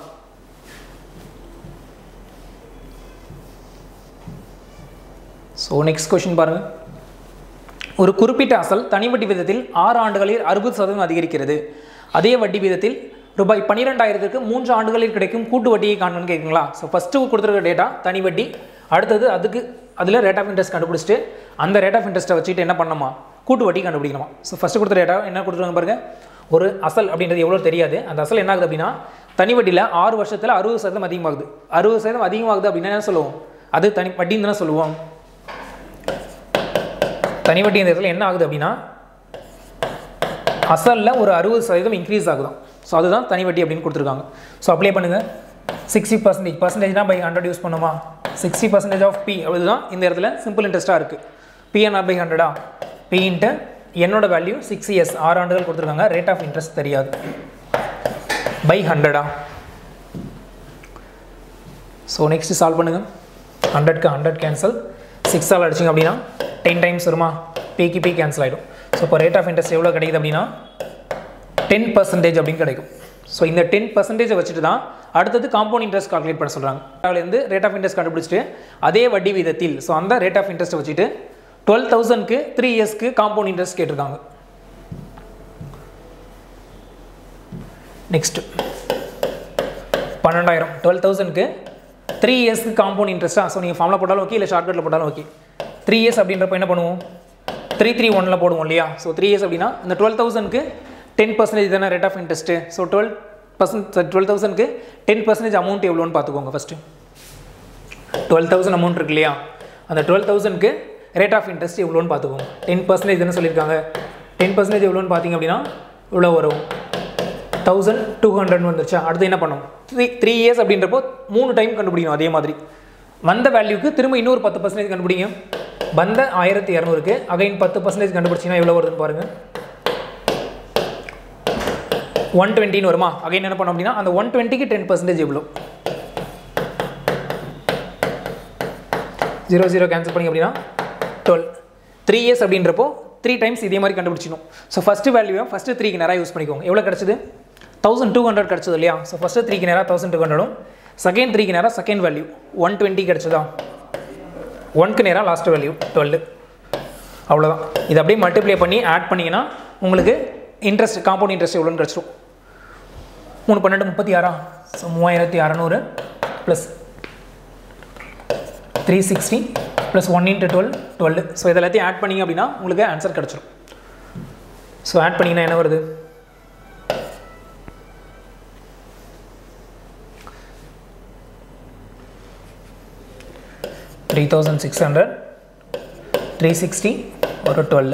ஸோ நெக்ஸ்ட் கொஷின் பாருங்கள் ஒரு குறிப்பிட்ட அசல் தனி வட்டி விதத்தில் ஆறு ஆண்டுகளில் அறுபது சதவீதம் அதிகரிக்கிறது அதே வட்டி விதத்தில் ரூபாய் பன்னிரெண்டாயிரத்துக்கு மூன்று ஆண்டுகளில் கிடைக்கும் கூட்டு வட்டியை காணணும்னு கேட்குங்களா ஸோ ஃபஸ்ட்டு கொடுத்துருக்க டேட்டா தனி வட்டி அடுத்தது அதுக்கு அதில் ரேட் ஆஃப் இன்ட்ரெஸ்ட் கண்டுபிடிச்சிட்டு அந்த ரேட் ஆஃப் இன்ட்ரெஸ்ட்டை வச்சுட்டு என்ன பண்ணணுமா கூட்டு வட்டி கண்டுபிடிக்கணுமா ஸோ ஃபஸ்ட்டு கொடுத்த டேட்டா என்ன கொடுத்துருக்காங்க பாருங்க ஒரு அசல் அப்படின்றது எவ்வளோ தெரியாது அந்த அசல் என்ன ஆகுது அப்படின்னா தனி வட்டியில் ஆறு வருஷத்தில் அறுபது சதவீதம் அதிகமாகுது அறுபது சதவீதம் அதிகமாகுது அப்படின்னா என்ன சொல்லுவோம் அது தனி வட்டின்னு தானே சொல்லுவோம் தனி வட்டி இந்த இடத்துல என்ன ஆகுது அப்படின்னா அசலில் ஒரு அறுபது சதவீதம் இன்க்ரீஸ் ஆகுதான் ஸோ அதுதான் தனி வட்டி அப்படின்னு கொடுத்துருக்காங்க ஸோ அப்ளை பண்ணுங்கள் சிக்ஸ்டி பர்சன்டேஜ் பர்சன்டேஜ்னா பை ஹண்ட்ரட் யூஸ் பண்ணுமா சிக்ஸ்டி பர்சன்டேஜ் ஆஃப் பி அதுதான் இந்த இடத்துல சிம்பிள் இன்ட்ரெஸ்ட்டாக இருக்குது பிஎன்ஆர் பை ஹண்ட்ரடா பி இன்ட்டு என்னோட வேல்யூ சிக்ஸ் இயர்ஸ் ஆறு ஆண்டுகள் கொடுத்துருக்காங்க ரேட் ஆஃப் இன்ட்ரெஸ்ட் தெரியாது பை ஹண்ட்ரடா ஸோ நெக்ஸ்ட் சால்வ் பண்ணுங்கள் ஹண்ட்ரட்க்கு ஹண்ட்ரட் கேன்சல் சிக்ஸ் ஆல் அடிச்சிங்க அப்படின்னா டென் டைம்ஸ் வருமா பிக்கு பி கேன்சல் ஆகிடும் ஸோ இப்போ ரேட் ஆஃப் இன்ட்ரெஸ்ட் எவ்வளோ கிடைக்குது அப்படின்னா டென் பர்சன்டேஜ் அப்படின்னு கிடைக்கும் ஸோ இந்த டென் பர்சன்டேஜை வச்சுட்டு தான் அடுத்தது காம்பவுண்ட் இன்ட்ரெஸ்ட் கால்குலேட் பண்ண சொல்கிறாங்க அதுலேருந்து ரேட் ஆஃப் இன்ட்ரெஸ்ட் கண்டுபிடிச்சிட்டு அதே வட்டி விதத்தில் ஸோ அந்த ரேட் ஆஃப் இன்ட்ரெஸ்ட்டை வச்சுட்டு டுவெல் தௌசண்ட்க்கு த்ரீ இயர்ஸ்க்கு காம்பவுண்ட் இன்ட்ரெஸ்ட் கேட்டிருக்காங்க நெக்ஸ்ட் பன்னெண்டாயிரம் டுவெல் தௌசண்ட்க்கு த்ரீ இயர்ஸ்க்கு காம்பவுண்ட் இன்ட்ரெஸ்ட்டாக ஸோ நீங்கள் ஃபார்மில் போட்டாலும் ஓகே இல்லை ஷார்ட்கட்டில் போட்டாலும் ஓகே த்ரீ இயர்ஸ் அப்படின்றப்ப என்ன பண்ணுவோம் த்ரீ த்ரீ ஒனில் போடுவோம் இல்லையா ஸோ த்ரீ இயர்ஸ் அப்படின்னா இந்த டுவெல் தௌசண்ட்க்கு டென் பர்சன்டேஜ் தானே rate of interest so twelve percent twelve தௌசண்ட்க்கு டென் பர்சன்டேஜ் அமௌண்ட் எவ்வளோன்னு பார்த்துக்கோங்க ஃபஸ்ட்டு டுவெல் தௌசண்ட் அமௌண்ட் இருக்கு இல்லையா அந்த டுவெல் தௌசண்ட்க்கு ரேட் ஆஃப் இன்ட்ரெஸ்ட் எவ்வளோன்னு பார்த்துக்கோங்க டென் பர்சன்டேஜ் தானே சொல்லியிருக்காங்க டென் பர்சன்டேஜ் எவ்வளோன்னு பார்த்தீங்க அப்படின்னா இவ்வளோ வரும் தௌசண்ட் டூ ஹண்ட்ரட்னு வந்துருச்சா அடுத்து என்ன பண்ணும் த்ரீ த்ரீ இயர்ஸ் அப்படின்றப்போ மூணு டைம் கண்டுபிடிக்கணும் அதே மாதிரி வந்த வேல்யூக்கு திரும்ப இன்னொரு பத்து பர்சன்டேஜ் கண்டுபிடிங்க வந்த ஆயிரத்தி இரநூறுக்கு அகைன் பத்து பர்சன்டேஜ் கண்டுபிடிச்சிங்கன்னா எவ்வளோ வருதுன்னு பாருங்கள் ஒன் டுவெண்ட்டின்னு வருமா அகைன் என்ன பண்ணோம் அப்படின்னா அந்த ஒன் டுவெண்ட்டிக்கு டென் பர்சன்டேஜ் எவ்வளோ ஜீரோ ஜீரோ கேன்சல் பண்ணி அப்படின்னா டுவெல் த்ரீ இயர்ஸ் அப்படின்றப்போ த்ரீ டைம்ஸ் இதே மாதிரி கண்டுபிடிச்சிடும் ஸோ ஃபஸ்ட்டு வேல்யூவை ஃபஸ்ட்டு த்ரீக்கு நேராக யூஸ் பண்ணிக்கோங்க எவ்வளோ கிடச்சிது தௌசண்ட் டூ ஹண்ட்ரட் கிடச்சது இல்லையா ஸோ ஃபஸ்ட்டு த்ரீக்கு நேராக தௌசண்ட் டூ ஹண்ட்ரடும் செகண்ட் த்ரீக்கு நேராக செகண்ட் வேல்யூ ஒன் டுவெண்ட்டி கிடச்சதா ஒன்க்கு நேராக லாஸ்ட் வேல்யூ டுவெல் அவ்வளோதான் இதை அப்படியே மல்டிப்ளை பண்ணி ஆட் பண்ணிங்கன்னா உங்களுக்கு இன்ட்ரெஸ்ட் காம்பவுண்ட் இன்ட்ரெஸ்ட் எவ்வளோன்னு கிடச்சிரும் மூணு பன்னெண்டு முப்பத்தி ஆறா ஸோ மூவாயிரத்தி அறநூறு plus three sixty plus one into twelve twelve so இது எல்லாத்தையும் ஆட் பண்ணிங்க அப்படின்னா உங்களுக்கு ஆன்சர் கிடச்சிரும் ஸோ ஆட் பண்ணிங்கன்னா என்ன வருது three thousand six hundred three sixty ஒரு twelve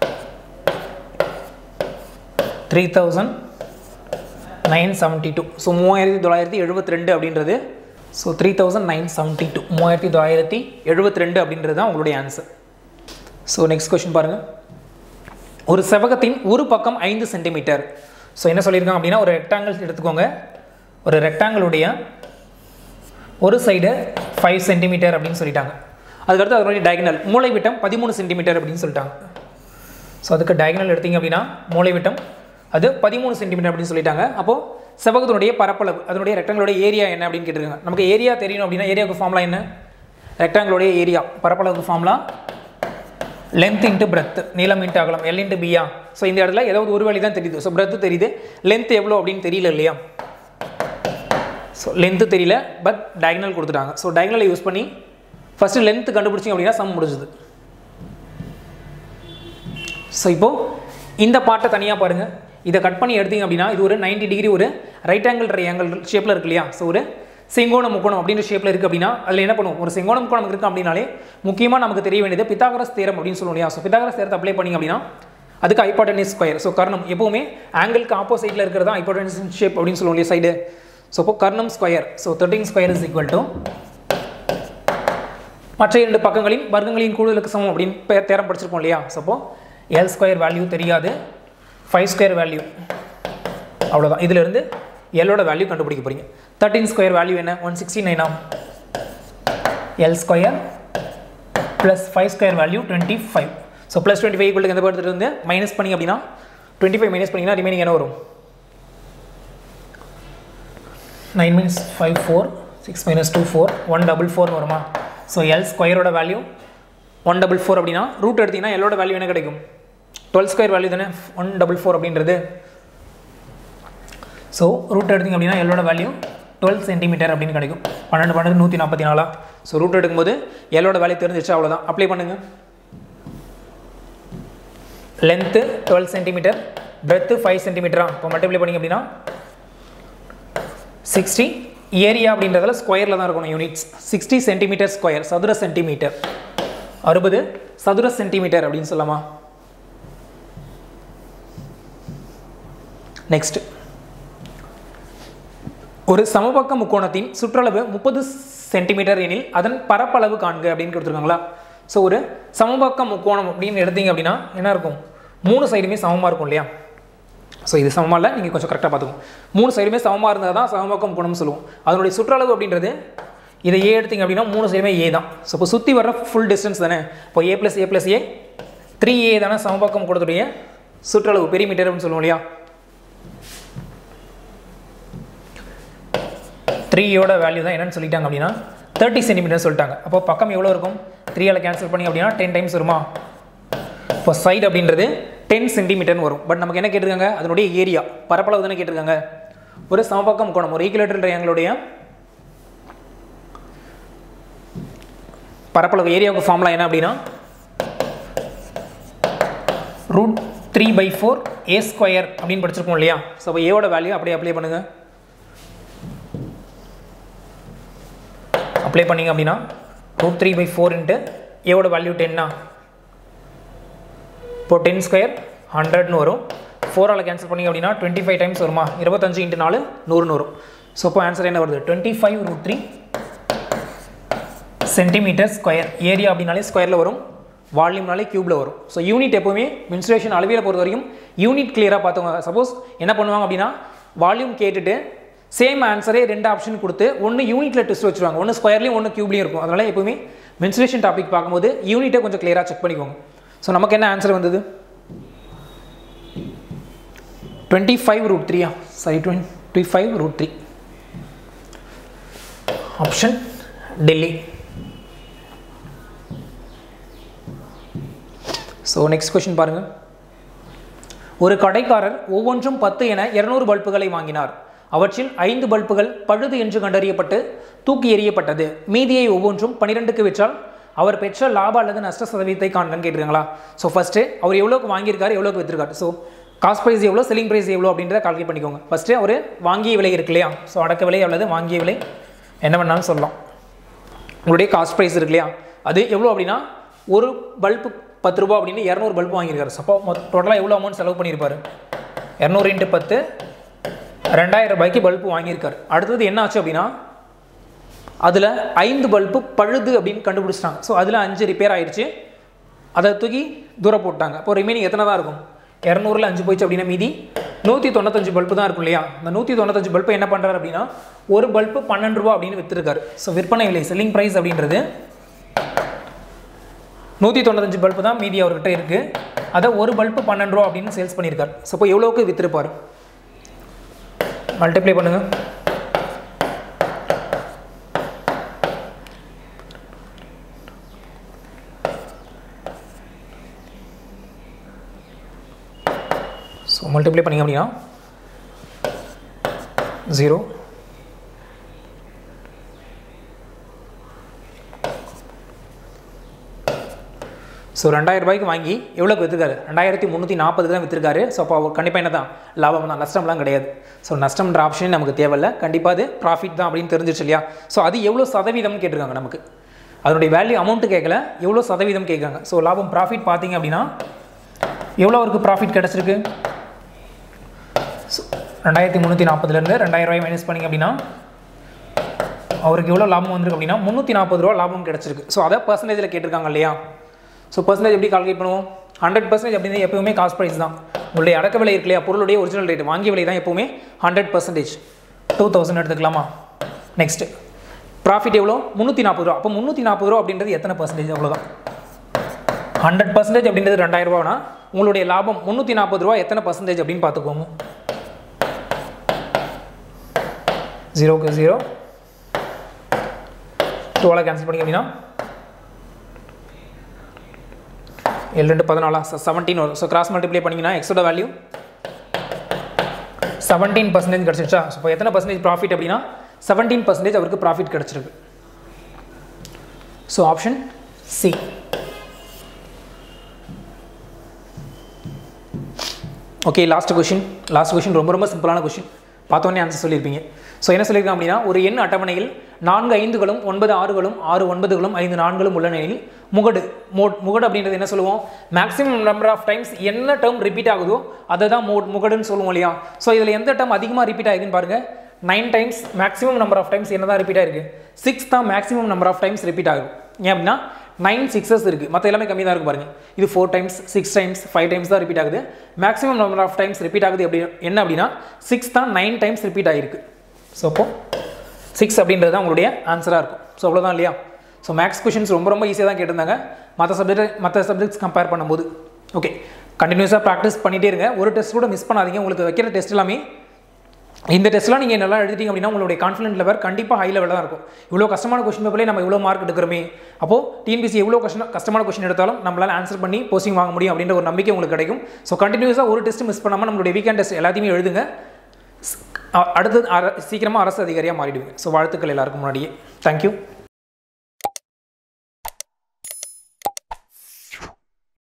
three thousand nine seventy two so மூவாயிரத்தி தொள்ளாயிரத்தி எழுபத்தி ரெண்டு அப்படின்றது so three thousand nine seventy two மூவாயிரத்தி தொள்ளாயிரத்தி எழுபத்தி ரெண்டு அப்படின்றது தான் உங்களுடைய ஆன்சர் ஸோ நெக்ஸ்ட் கொஷின் பாருங்கள் ஒரு செவகத்தின் ஒரு பக்கம் ஐந்து சென்டிமீட்டர் ஸோ என்ன சொல்லியிருக்காங்க அப்படின்னா ஒரு ரெக்டாங்கிள் எடுத்துக்கோங்க ஒரு ரெக்டாங்கிளுடைய ஒரு சைடு ஃபைவ் சென்டிமீட்டர் அப்படின்னு சொல்லிட்டாங்க அதுக்கடுத்து அதனுடைய டயகனல் மூளை விட்டம் பதிமூணு சென்டிமீட்டர் அப்படின்னு சொல்லிட்டாங்க ஸோ அதுக்கு டயகனல் எடுத்தீங்க அப்படின்னா மூளை விட்டம் அது பதிமூணு சென்டிமீட்டர் அப்படின்னு சொல்லிட்டாங்க அப்போது செவகத்தினுடைய பரப்பளவு அதனுடைய ரெக்டாங்கிளோட ஏரியா என்ன அப்படின்னு கேட்டிருக்காங்க நமக்கு ஏரியா தெரியணும் அப்படின்னா ஏரியாவுக்கு ஃபார்முலா என்ன ரெக்டாங்கிளோடைய ஏரியா பரப்பளவுக்கு ஃபார்முலா லென்த் இன்ட்டு பிரெத் நீளம் இன்ட்டு அகலம் எல் இன்ட்டு பியா ஸோ இந்த இடத்துல ஏதாவது ஒரு வழி தான் தெரியுது ஸோ பிரெத் தெரியுது லென்த் எவ்வளோ அப்படின்னு தெரியல இல்லையா ஸோ லென்த்து தெரியல பட் டயகனல் கொடுத்துட்டாங்க ஸோ டயகனலை யூஸ் பண்ணி ஃபஸ்ட்டு லென்த்து கண்டுபிடிச்சிங்க அப்படின்னா சம் முடிஞ்சுது ஸோ இப்போது இந்த பாட்டை தனியாக பாருங்கள் இதை கட் பண்ணி எடுத்தீங்க அப்படின்னா இது ஒரு 90 டிகிரி ஒரு ரைட் ஆங்கிள் ட்ரையாங்கிள் ஷேப்பில் இருக்கு இல்லையா ஸோ ஒரு செங்கோண முக்கோணம் அப்படின்ற ஷேப்பில் இருக்குது அப்படின்னா அதில் என்ன பண்ணுவோம் ஒரு செங்கோண முக்கோணம் இருக்குது அப்படின்னாலே முக்கியமாக நமக்கு தெரிய வேண்டியது பித்தாகரஸ் தேரம் அப்படின்னு சொல்லுவோம் இல்லையா ஸோ பித்தாகரஸ் தேரத்தை அப்ளை பண்ணிங்க அப்படின்னா அதுக்கு ஐபாட்டனிஸ் ஸ்கொயர் ஸோ கர்ணம் எப்போவுமே ஆங்கிளுக்கு ஆப்போசிட்டில் இருக்கிறது தான் ஐபாட்டனிஸ் ஷேப் அப்படின்னு சொல்லுவோம் இல்லையா சைடு ஸோ இப்போ கர்ணம் square so thirteen square is equal to மற்ற இரண்டு பக்கங்களின் வர்க்கங்களின் கூடுதலுக்கு சமம் அப்படின்னு பே- தேரம் படிச்சிருப்போம் இல்லையா ஸோ அப்போ எல் ஸ்கொயர் வேல்யூ தெரியாது ஃபைவ் ஸ்கொயர் வேல்யூ அவ்வளோதான் இதிலிருந்து எல்லோட வேல்யூ கண்டுபிடிக்க போறீங்க தேர்ட்டின் ஸ்கொயர் வேல்யூ என்ன ஒன் சிக்ஸ்டி நைனா L square plus five square value twenty five so plus twenty five equal எந்த படத்துல இருந்து மைனஸ் பண்ணி அப்படின்னா டுவெண்ட்டி ஃபைவ் மைனஸ் பண்ணிங்கன்னா ரிமைனிங் என்ன வரும் nine minus five four six minus two four one double four வருமா ஸோ எல் ஸ்கொயரோட வேல்யூ ஒன் டபுள் ஃபோர் அப்படின்னா ரூட் எடுத்தீங்கன்னா எல்லோட வேல்யூ என்ன கிடைக்கும் டுவெல் ஸ்கொயர் வேல்யூ தானே ஒன் டபுள் ஃபோர் அப்படின்றது ஸோ ரூட் எடுத்தீங்க அப்படின்னா எல்லோட வேல்யூ டுவெல் சென்டிமீட்டர் அப்படின்னு கிடைக்கும் பன்னெண்டு பன்னெண்டு நூற்றி நாற்பத்தி நாலா ஸோ ரூட் எடுக்கும்போது எல்லோட வேல்யூ தெரிஞ்சிச்சு அவ்வளோதான் அப்ளை பண்ணுங்கள் length twelve centimetre breadth five சென்டிமீட்டரா இப்போ மல்டிப்ளை பண்ணிங்க அப்படின்னா சிக்ஸ்டி ஏரியா அப்படின்றதுல ஸ்கொயரில் தான் இருக்கணும் யூனிட்ஸ் சிக்ஸ்டி சென்டிமீட்டர் ஸ்கொயர் சதுர சென்டிமீட்டர் அறுபது சதுர சென்டிமீட்டர் அப்படின்னு சொல்லலாமா நெக்ஸ்ட் ஒரு சமபக்க முக்கோணத்தின் சுற்றளவு முப்பது சென்டிமீட்டர் எனில் அதன் பரப்பளவு காண்க அப்படின்னு கொடுத்துருக்காங்களா ஸோ ஒரு சமபக்க முக்கோணம் அப்படின்னு எடுத்தீங்க அப்படின்னா என்ன இருக்கும் மூணு சைடுமே சமமாக இருக்கும் இல்லையா ஸோ இது சமமாக இல்லை நீங்கள் கொஞ்சம் கரெக்டாக பார்த்துக்கோங்க மூணு சைடுமே சமமாக இருந்தால் தான் சமபக்க முக்கோணம்னு சொல்லுவோம் அதனுடைய சுற்றளவு அப்படின்றது இதை ஏ எடுத்தீங்க அப்படின்னா மூணு சைடுமே ஏ தான் ஸோ இப்போ சுற்றி வர ஃபுல் டிஸ்டன்ஸ் தானே இப்போ A plus A plus A three A தானே சமபக்க முக்கோணத்துடைய சுற்றளவு பெரிமீட்டர் அப்படின்னு சொல்லுவோம் இல்லையா த்ரீயோட வேல்யூ தான் என்னன்னு சொல்லிட்டாங்க அப்படின்னா தேர்ட்டி சென்டிமீட்டர் சொல்லிட்டாங்க அப்போ பக்கம் எவ்வளோ இருக்கும் த்ரீயால் கேன்சல் பண்ணி அப்படின்னா டென் டைம்ஸ் வருமா இப்போ சைடு அப்படின்றது டென் சென்டிமீட்டர்னு வரும் பட் நமக்கு என்ன கேட்டிருக்காங்க அதனுடைய ஏரியா பரப்பளவு தானே கேட்டிருக்காங்க ஒரு சமபக்கம் கோணம் ஒரு ஈக்குலேட்டர் ட்ரையாங்கிளுடைய பரப்பளவு ஏரியாவுக்கு ஃபார்முலா என்ன அப்படின்னா root three by four A square அப்படின்னு படிச்சிருப்போம் இல்லையா ஸோ அப்போ ஏவோட வேல்யூ அப்படியே அப்ளை பண்ணுங்கள் அப்ளை பண்ணிங்க அப்படின்னா root three by four into ஏவோட வேல்யூ டென்னா இப்போ டென் ஸ்கொயர் ஹண்ட்ரட்னு வரும் ஃபோரால் கேன்சல் பண்ணிங்க அப்படின்னா டுவெண்ட்டி ஃபைவ் டைம்ஸ் வருமா இருபத்தஞ்சு இன்ட்டு நாலு நூறுன்னு வரும் ஸோ இப்போ ஆன்சர் என்ன வருது twenty five root three centimetre square area அப்படின்னாலே ஸ்கொயரில் வரும் வால்யூம்னாலே க்யூப்பில் வரும் ஸோ யூனிட் எப்போவுமே மின்சுரேஷன் அளவியில் பொறுத்த வரைக்கும் யூனிட் கிளியராக பார்த்தவங்க சப்போஸ் என்ன பண்ணுவாங்க அப்படின்னா வால்யூம் கேட்டுட்டு சேம் ஆன்சரே ரெண்டு ஆப்ஷன் கொடுத்து ஒன்று யூனிட்டில் டெஸ்ட் வச்சுருவாங்க ஒன்று ஸ்கொயர்லையும் ஒன்று க்யூப்லையும் இருக்கும் அதனால் எப்பவுமே மென்சுரேஷன் டாபிக் பார்க்கும்போது யூனிட்டை கொஞ்சம் கிளியராக செக் பண்ணிக்கோங்க ஸோ நமக்கு என்ன ஆன்சர் வந்தது டுவெண்ட்டி ஃபைவ் ரூட் த்ரீயா sorry twenty five root three option Delhi so next question பாருங்கள் ஒரு கடைக்காரர் ஒவ்வொன்றும் பத்து என இருநூறு பல்புகளை வாங்கினார் அவற்றில் ஐந்து பல்புகள் பழுது என்று கண்டறியப்பட்டு தூக்கி எறியப்பட்டது மீதியை ஒவ்வொன்றும் பன்னிரெண்டுக்கு விற்றால் அவர் பெற்ற லாப அல்லது நஷ்ட சதவீதத்தை காண்கன்னு கேட்டிருக்காங்களா ஸோ ஃபஸ்ட்டு அவர் எவ்வளோக்கு வாங்கியிருக்காரு எவ்வளோக்கு விற்றுருக்காரு ஸோ காஸ்ட் ப்ரைஸ் எவ்வளோ செல்லிங் ப்ரைஸ் எவ்வளோ அப்படின்றத கால்குலேட் பண்ணிக்கோங்க ஃபஸ்ட்டு அவர் வாங்கிய விலை இருக்கு இல்லையா ஸோ அடக்க விலை அல்லது வாங்கிய விலை என்ன வேணாலும் சொல்லலாம் உங்களுடைய காஸ்ட் ப்ரைஸ் இருக்கு இல்லையா அது எவ்வளோ அப்படின்னா ஒரு பல்பு பத்து ரூபா அப்படின்னு இரநூறு பல்பு வாங்கியிருக்காரு சப்போ மொத்த டோட்டலாக எவ்வளோ அமௌண்ட் செலவு பண்ணியிருப்பாரு இரநூறு இன்ட்டு பத்து ரெண்டாயிரம் ரூபாய்க்கு பல்பு வாங்கியிருக்காரு அடுத்தது என்ன ஆச்சு அப்படின்னா அதில் ஐந்து பல்பு பழுது அப்படின்னு கண்டுபிடிச்சிட்டாங்க ஸோ அதில் அஞ்சு ரிப்பேர் ஆயிடுச்சு அதை தூக்கி தூரம் போட்டாங்க அப்போ ரிமைனிங் எத்தனை தான் இருக்கும் இரநூறுல அஞ்சு போயிடுச்சு அப்படின்னா மீதி நூற்றி தொண்ணூத்தஞ்சு பல்பு தான் இருக்கும் இல்லையா அந்த நூற்றி தொண்ணூத்தஞ்சு பல்பு என்ன பண்ணுறாரு அப்படின்னா ஒரு பல்பு பன்னெண்டு ரூபா அப்படின்னு விற்றுருக்காரு ஸோ விற்பனை விலை செல்லிங் ப்ரைஸ் அப்படின்றது நூற்றி தொண்ணூத்தஞ்சு பல்பு தான் மீதி அவர்கிட்ட இருக்குது அதை ஒரு பல்பு பன்னெண்டு ரூபா அப்படின்னு சேல்ஸ் பண்ணியிருக்காரு ஸோ இப்போ எவ்வளோக்கு விற்றுருப்பார் மல்டிப்ளை பண்ணுங்கள் ஸோ மல்டிப்ளை பண்ணிங்க அப்படின்னா ஜீரோ ஸோ ரெண்டாயிரம் ரூபாய்க்கு வாங்கி எவ்வளோக்கு விற்றுருக்காரு ரெண்டாயிரத்தி முந்நூற்றி நாற்பதுக்கு தான் விற்றுருக்காரு ஸோ அப்போ அவர் கண்டிப்பாக என்ன தான் லாபம் தான் நஷ்டம்லாம் கிடையாது ஸோ நஷ்டம்ன்ற ஆப்ஷன் நமக்கு தேவையில்ல கண்டிப்பாக அது ப்ராஃபிட் தான் அப்படின்னு தெரிஞ்சிருச்சு இல்லையா ஸோ அது எவ்வளோ சதவீதம்னு கேட்டிருக்காங்க நமக்கு அதனுடைய வேல்யூ அமௌண்ட்டு கேட்கல எவ்வளோ சதவீதம் கேட்குறாங்க ஸோ லாபம் ப்ராஃபிட் பார்த்தீங்க அப்படின்னா எவ்வளோ அவருக்கு ப்ராஃபிட் கிடச்சிருக்கு ஸோ ரெண்டாயிரத்தி முந்நூற்றி நாற்பதுலேருந்து ரெண்டாயிரம் ரூபாய் மைனஸ் பண்ணிங்க அப்படின்னா அவருக்கு எவ்வளோ லாபம் வந்திருக்கு அப்படின்னா முந்நூற்றி நாற்பது ரூபா லாபம் கிடச்சிருக்கு ஸோ அதை பர்சன்டேஜில் கேட்டிருக்காங்க இல்லையா ஸோ பர்சன்டேஜ் எப்படி கால்குலேட் பண்ணுவோம் ஹண்ட்ரட் பர்சன்டேஜ் அப்படின்னு எப்பவுமே காஸ்ட் ப்ரைஸ் தான் உங்களுடைய அடக்க விலை இருக்கு இல்லையா பொருளுடைய ஒரிஜினல் ரேட் வாங்கிய விலை தான் எப்பவுமே ஹண்ட்ரட் பர்சன்டேஜ் டூ தௌசண்ட் எடுத்துக்கலாமா நெக்ஸ்ட் ப்ராஃபிட் எவ்வளோ முந்நூற்றி நாற்பது ரூபா அப்போ முந்நூற்றி நாற்பது ரூபா அப்படின்றது எத்தனை பர்சன்டேஜ் அவ்வளோதான் ஹண்ட்ரட் பர்சன்டேஜ் அப்படின்றது ரெண்டாயிரம் ரூபானா உங்களுடைய லாபம் முந்நூற்றி நாற்பது ரூபா எத்தனை பர்சன்டேஜ் அப்படின்னு பார்த்துக்கோங்க ஜீரோக்கு ஜீரோ டுவெலை கேன்சல் பண்ணிங்க அப்படின்னா ஏழு ரெண்டு பதினாலா செவன்டீன் வரும் ஸோ கிராஸ் மல்டிப்ளை பண்ணிங்கன்னா எக்ஸோட வேல்யூ செவன்டீன் பர்சன்டேஜ் கிடச்சிருச்சா ஸோ இப்போ எத்தனை பர்சன்டேஜ் ப்ராஃபிட் அப்படின்னா செவன்டீன் பர்சன்டேஜ் அவருக்கு ப்ராஃபிட் கிடச்சிருக்கு so option C okay last question last question ரொம்ப ரொம்ப சிம்பிளான கொஷின் பார்த்தோன்னே ஆன்சர் சொல்லியிருப்பீங்க ஸோ என்ன சொல்லியிருக்காங்க அப்படின்னா ஒரு எண் அட்டவணையில் நான்கு ஐந்துகளும் ஒன்பது ஆறுகளும் ஆறு ஒன்பதுகளும் ஐந்து நான்களும் உள்ள நிலையில் முகடு மோட் முகடு அப்படின்றது என்ன சொல்லுவோம் மேக்ஸிமம் நம்பர் ஆஃப் டைம்ஸ் என்ன டேர்ம் ரிப்பீட் ஆகுதோ அதை தான் மோட் முகடுன்னு சொல்லுவோம் இல்லையா ஸோ இதில் எந்த டேர்ம் அதிகமாக ரிப்பீட் ஆகுதுன்னு பாருங்கள் nine times maximum number of times என்ன தான் ரிப்பீட் ஆயிருக்கு சிக்ஸ் தான் maximum number of times repeat ஆகும் ஏன் அப்படின்னா நைன் சிக்ஸஸ் இருக்குது மற்ற எல்லாமே கம்மி தான் இருக்கு பாருங்க இது four times six times five times தான் ரிப்பீட் ஆகுது maximum number of times repeat ஆகுது அப்படி என்ன அப்படின்னா சிக்ஸ் தான் நைன் டைம்ஸ் ரிப்பீட் ஆகிருக்கு ஸோ அப்போ சிக்ஸ் அப்படின்றது தான் உங்களுடைய ஆன்சராக இருக்கும் ஸோ அவ்வளோதான் இல்லையா ஸோ மேக்ஸ் கொஷின்ஸ் ரொம்ப ரொம்ப ஈஸியாக தான் கேட்டிருந்தாங்க மற்ற சப்ஜெக்ட் மற்ற சப்ஜெக்ட்ஸ் கம்பேர் பண்ணும்போது ஓகே கண்டினியூஸாக ப்ராக்டிஸ் பண்ணிகிட்டே இருங்க ஒரு டெஸ்ட் கூட மிஸ் பண்ணாதீங்க உங்களுக்கு வைக்கிற டெஸ்ட் எல்லாமே இந்த டெஸ்ட்லாம் நீங்கள் நல்லா எழுதிட்டீங்க அப்படின்னா உங்களுடைய கான்ஃபிடென்ட் லெவல் கண்டிப்பாக ஹை லெவலில் தான் இருக்கும் இவ்வளோ கஷ்டமான கொஸ்டின் பேப்பர்லேயே நம்ம இவ்வளோ மார்க் எடுக்கிறோமே அப்போது டிஎன்பிசி எவ்வளோ கஷ்டம் கஷ்டமான கொஸ்டின் எடுத்தாலும் நம்மளால் ஆன்சர் பண்ணி போஸ்டிங் வாங்க முடியும் அப்படின்ற ஒரு நம்பிக்கை உங்களுக்கு கிடைக்கும் ஸோ கண்டினியூஸாக ஒரு டெஸ்ட் மிஸ் பண்ணாமல் நம்மளுடைய வீக்கெண்ட் டெஸ்ட் எல்லாத்தையுமே எழுதுங்க அடுத்து சீக்கிரமாக அரசு அதிகாரியாக மாறிடுவீங்க ஸோ வாழ்த்துக்கள் எல்லாருக்கும் முன்னாடியே தேங்க்யூ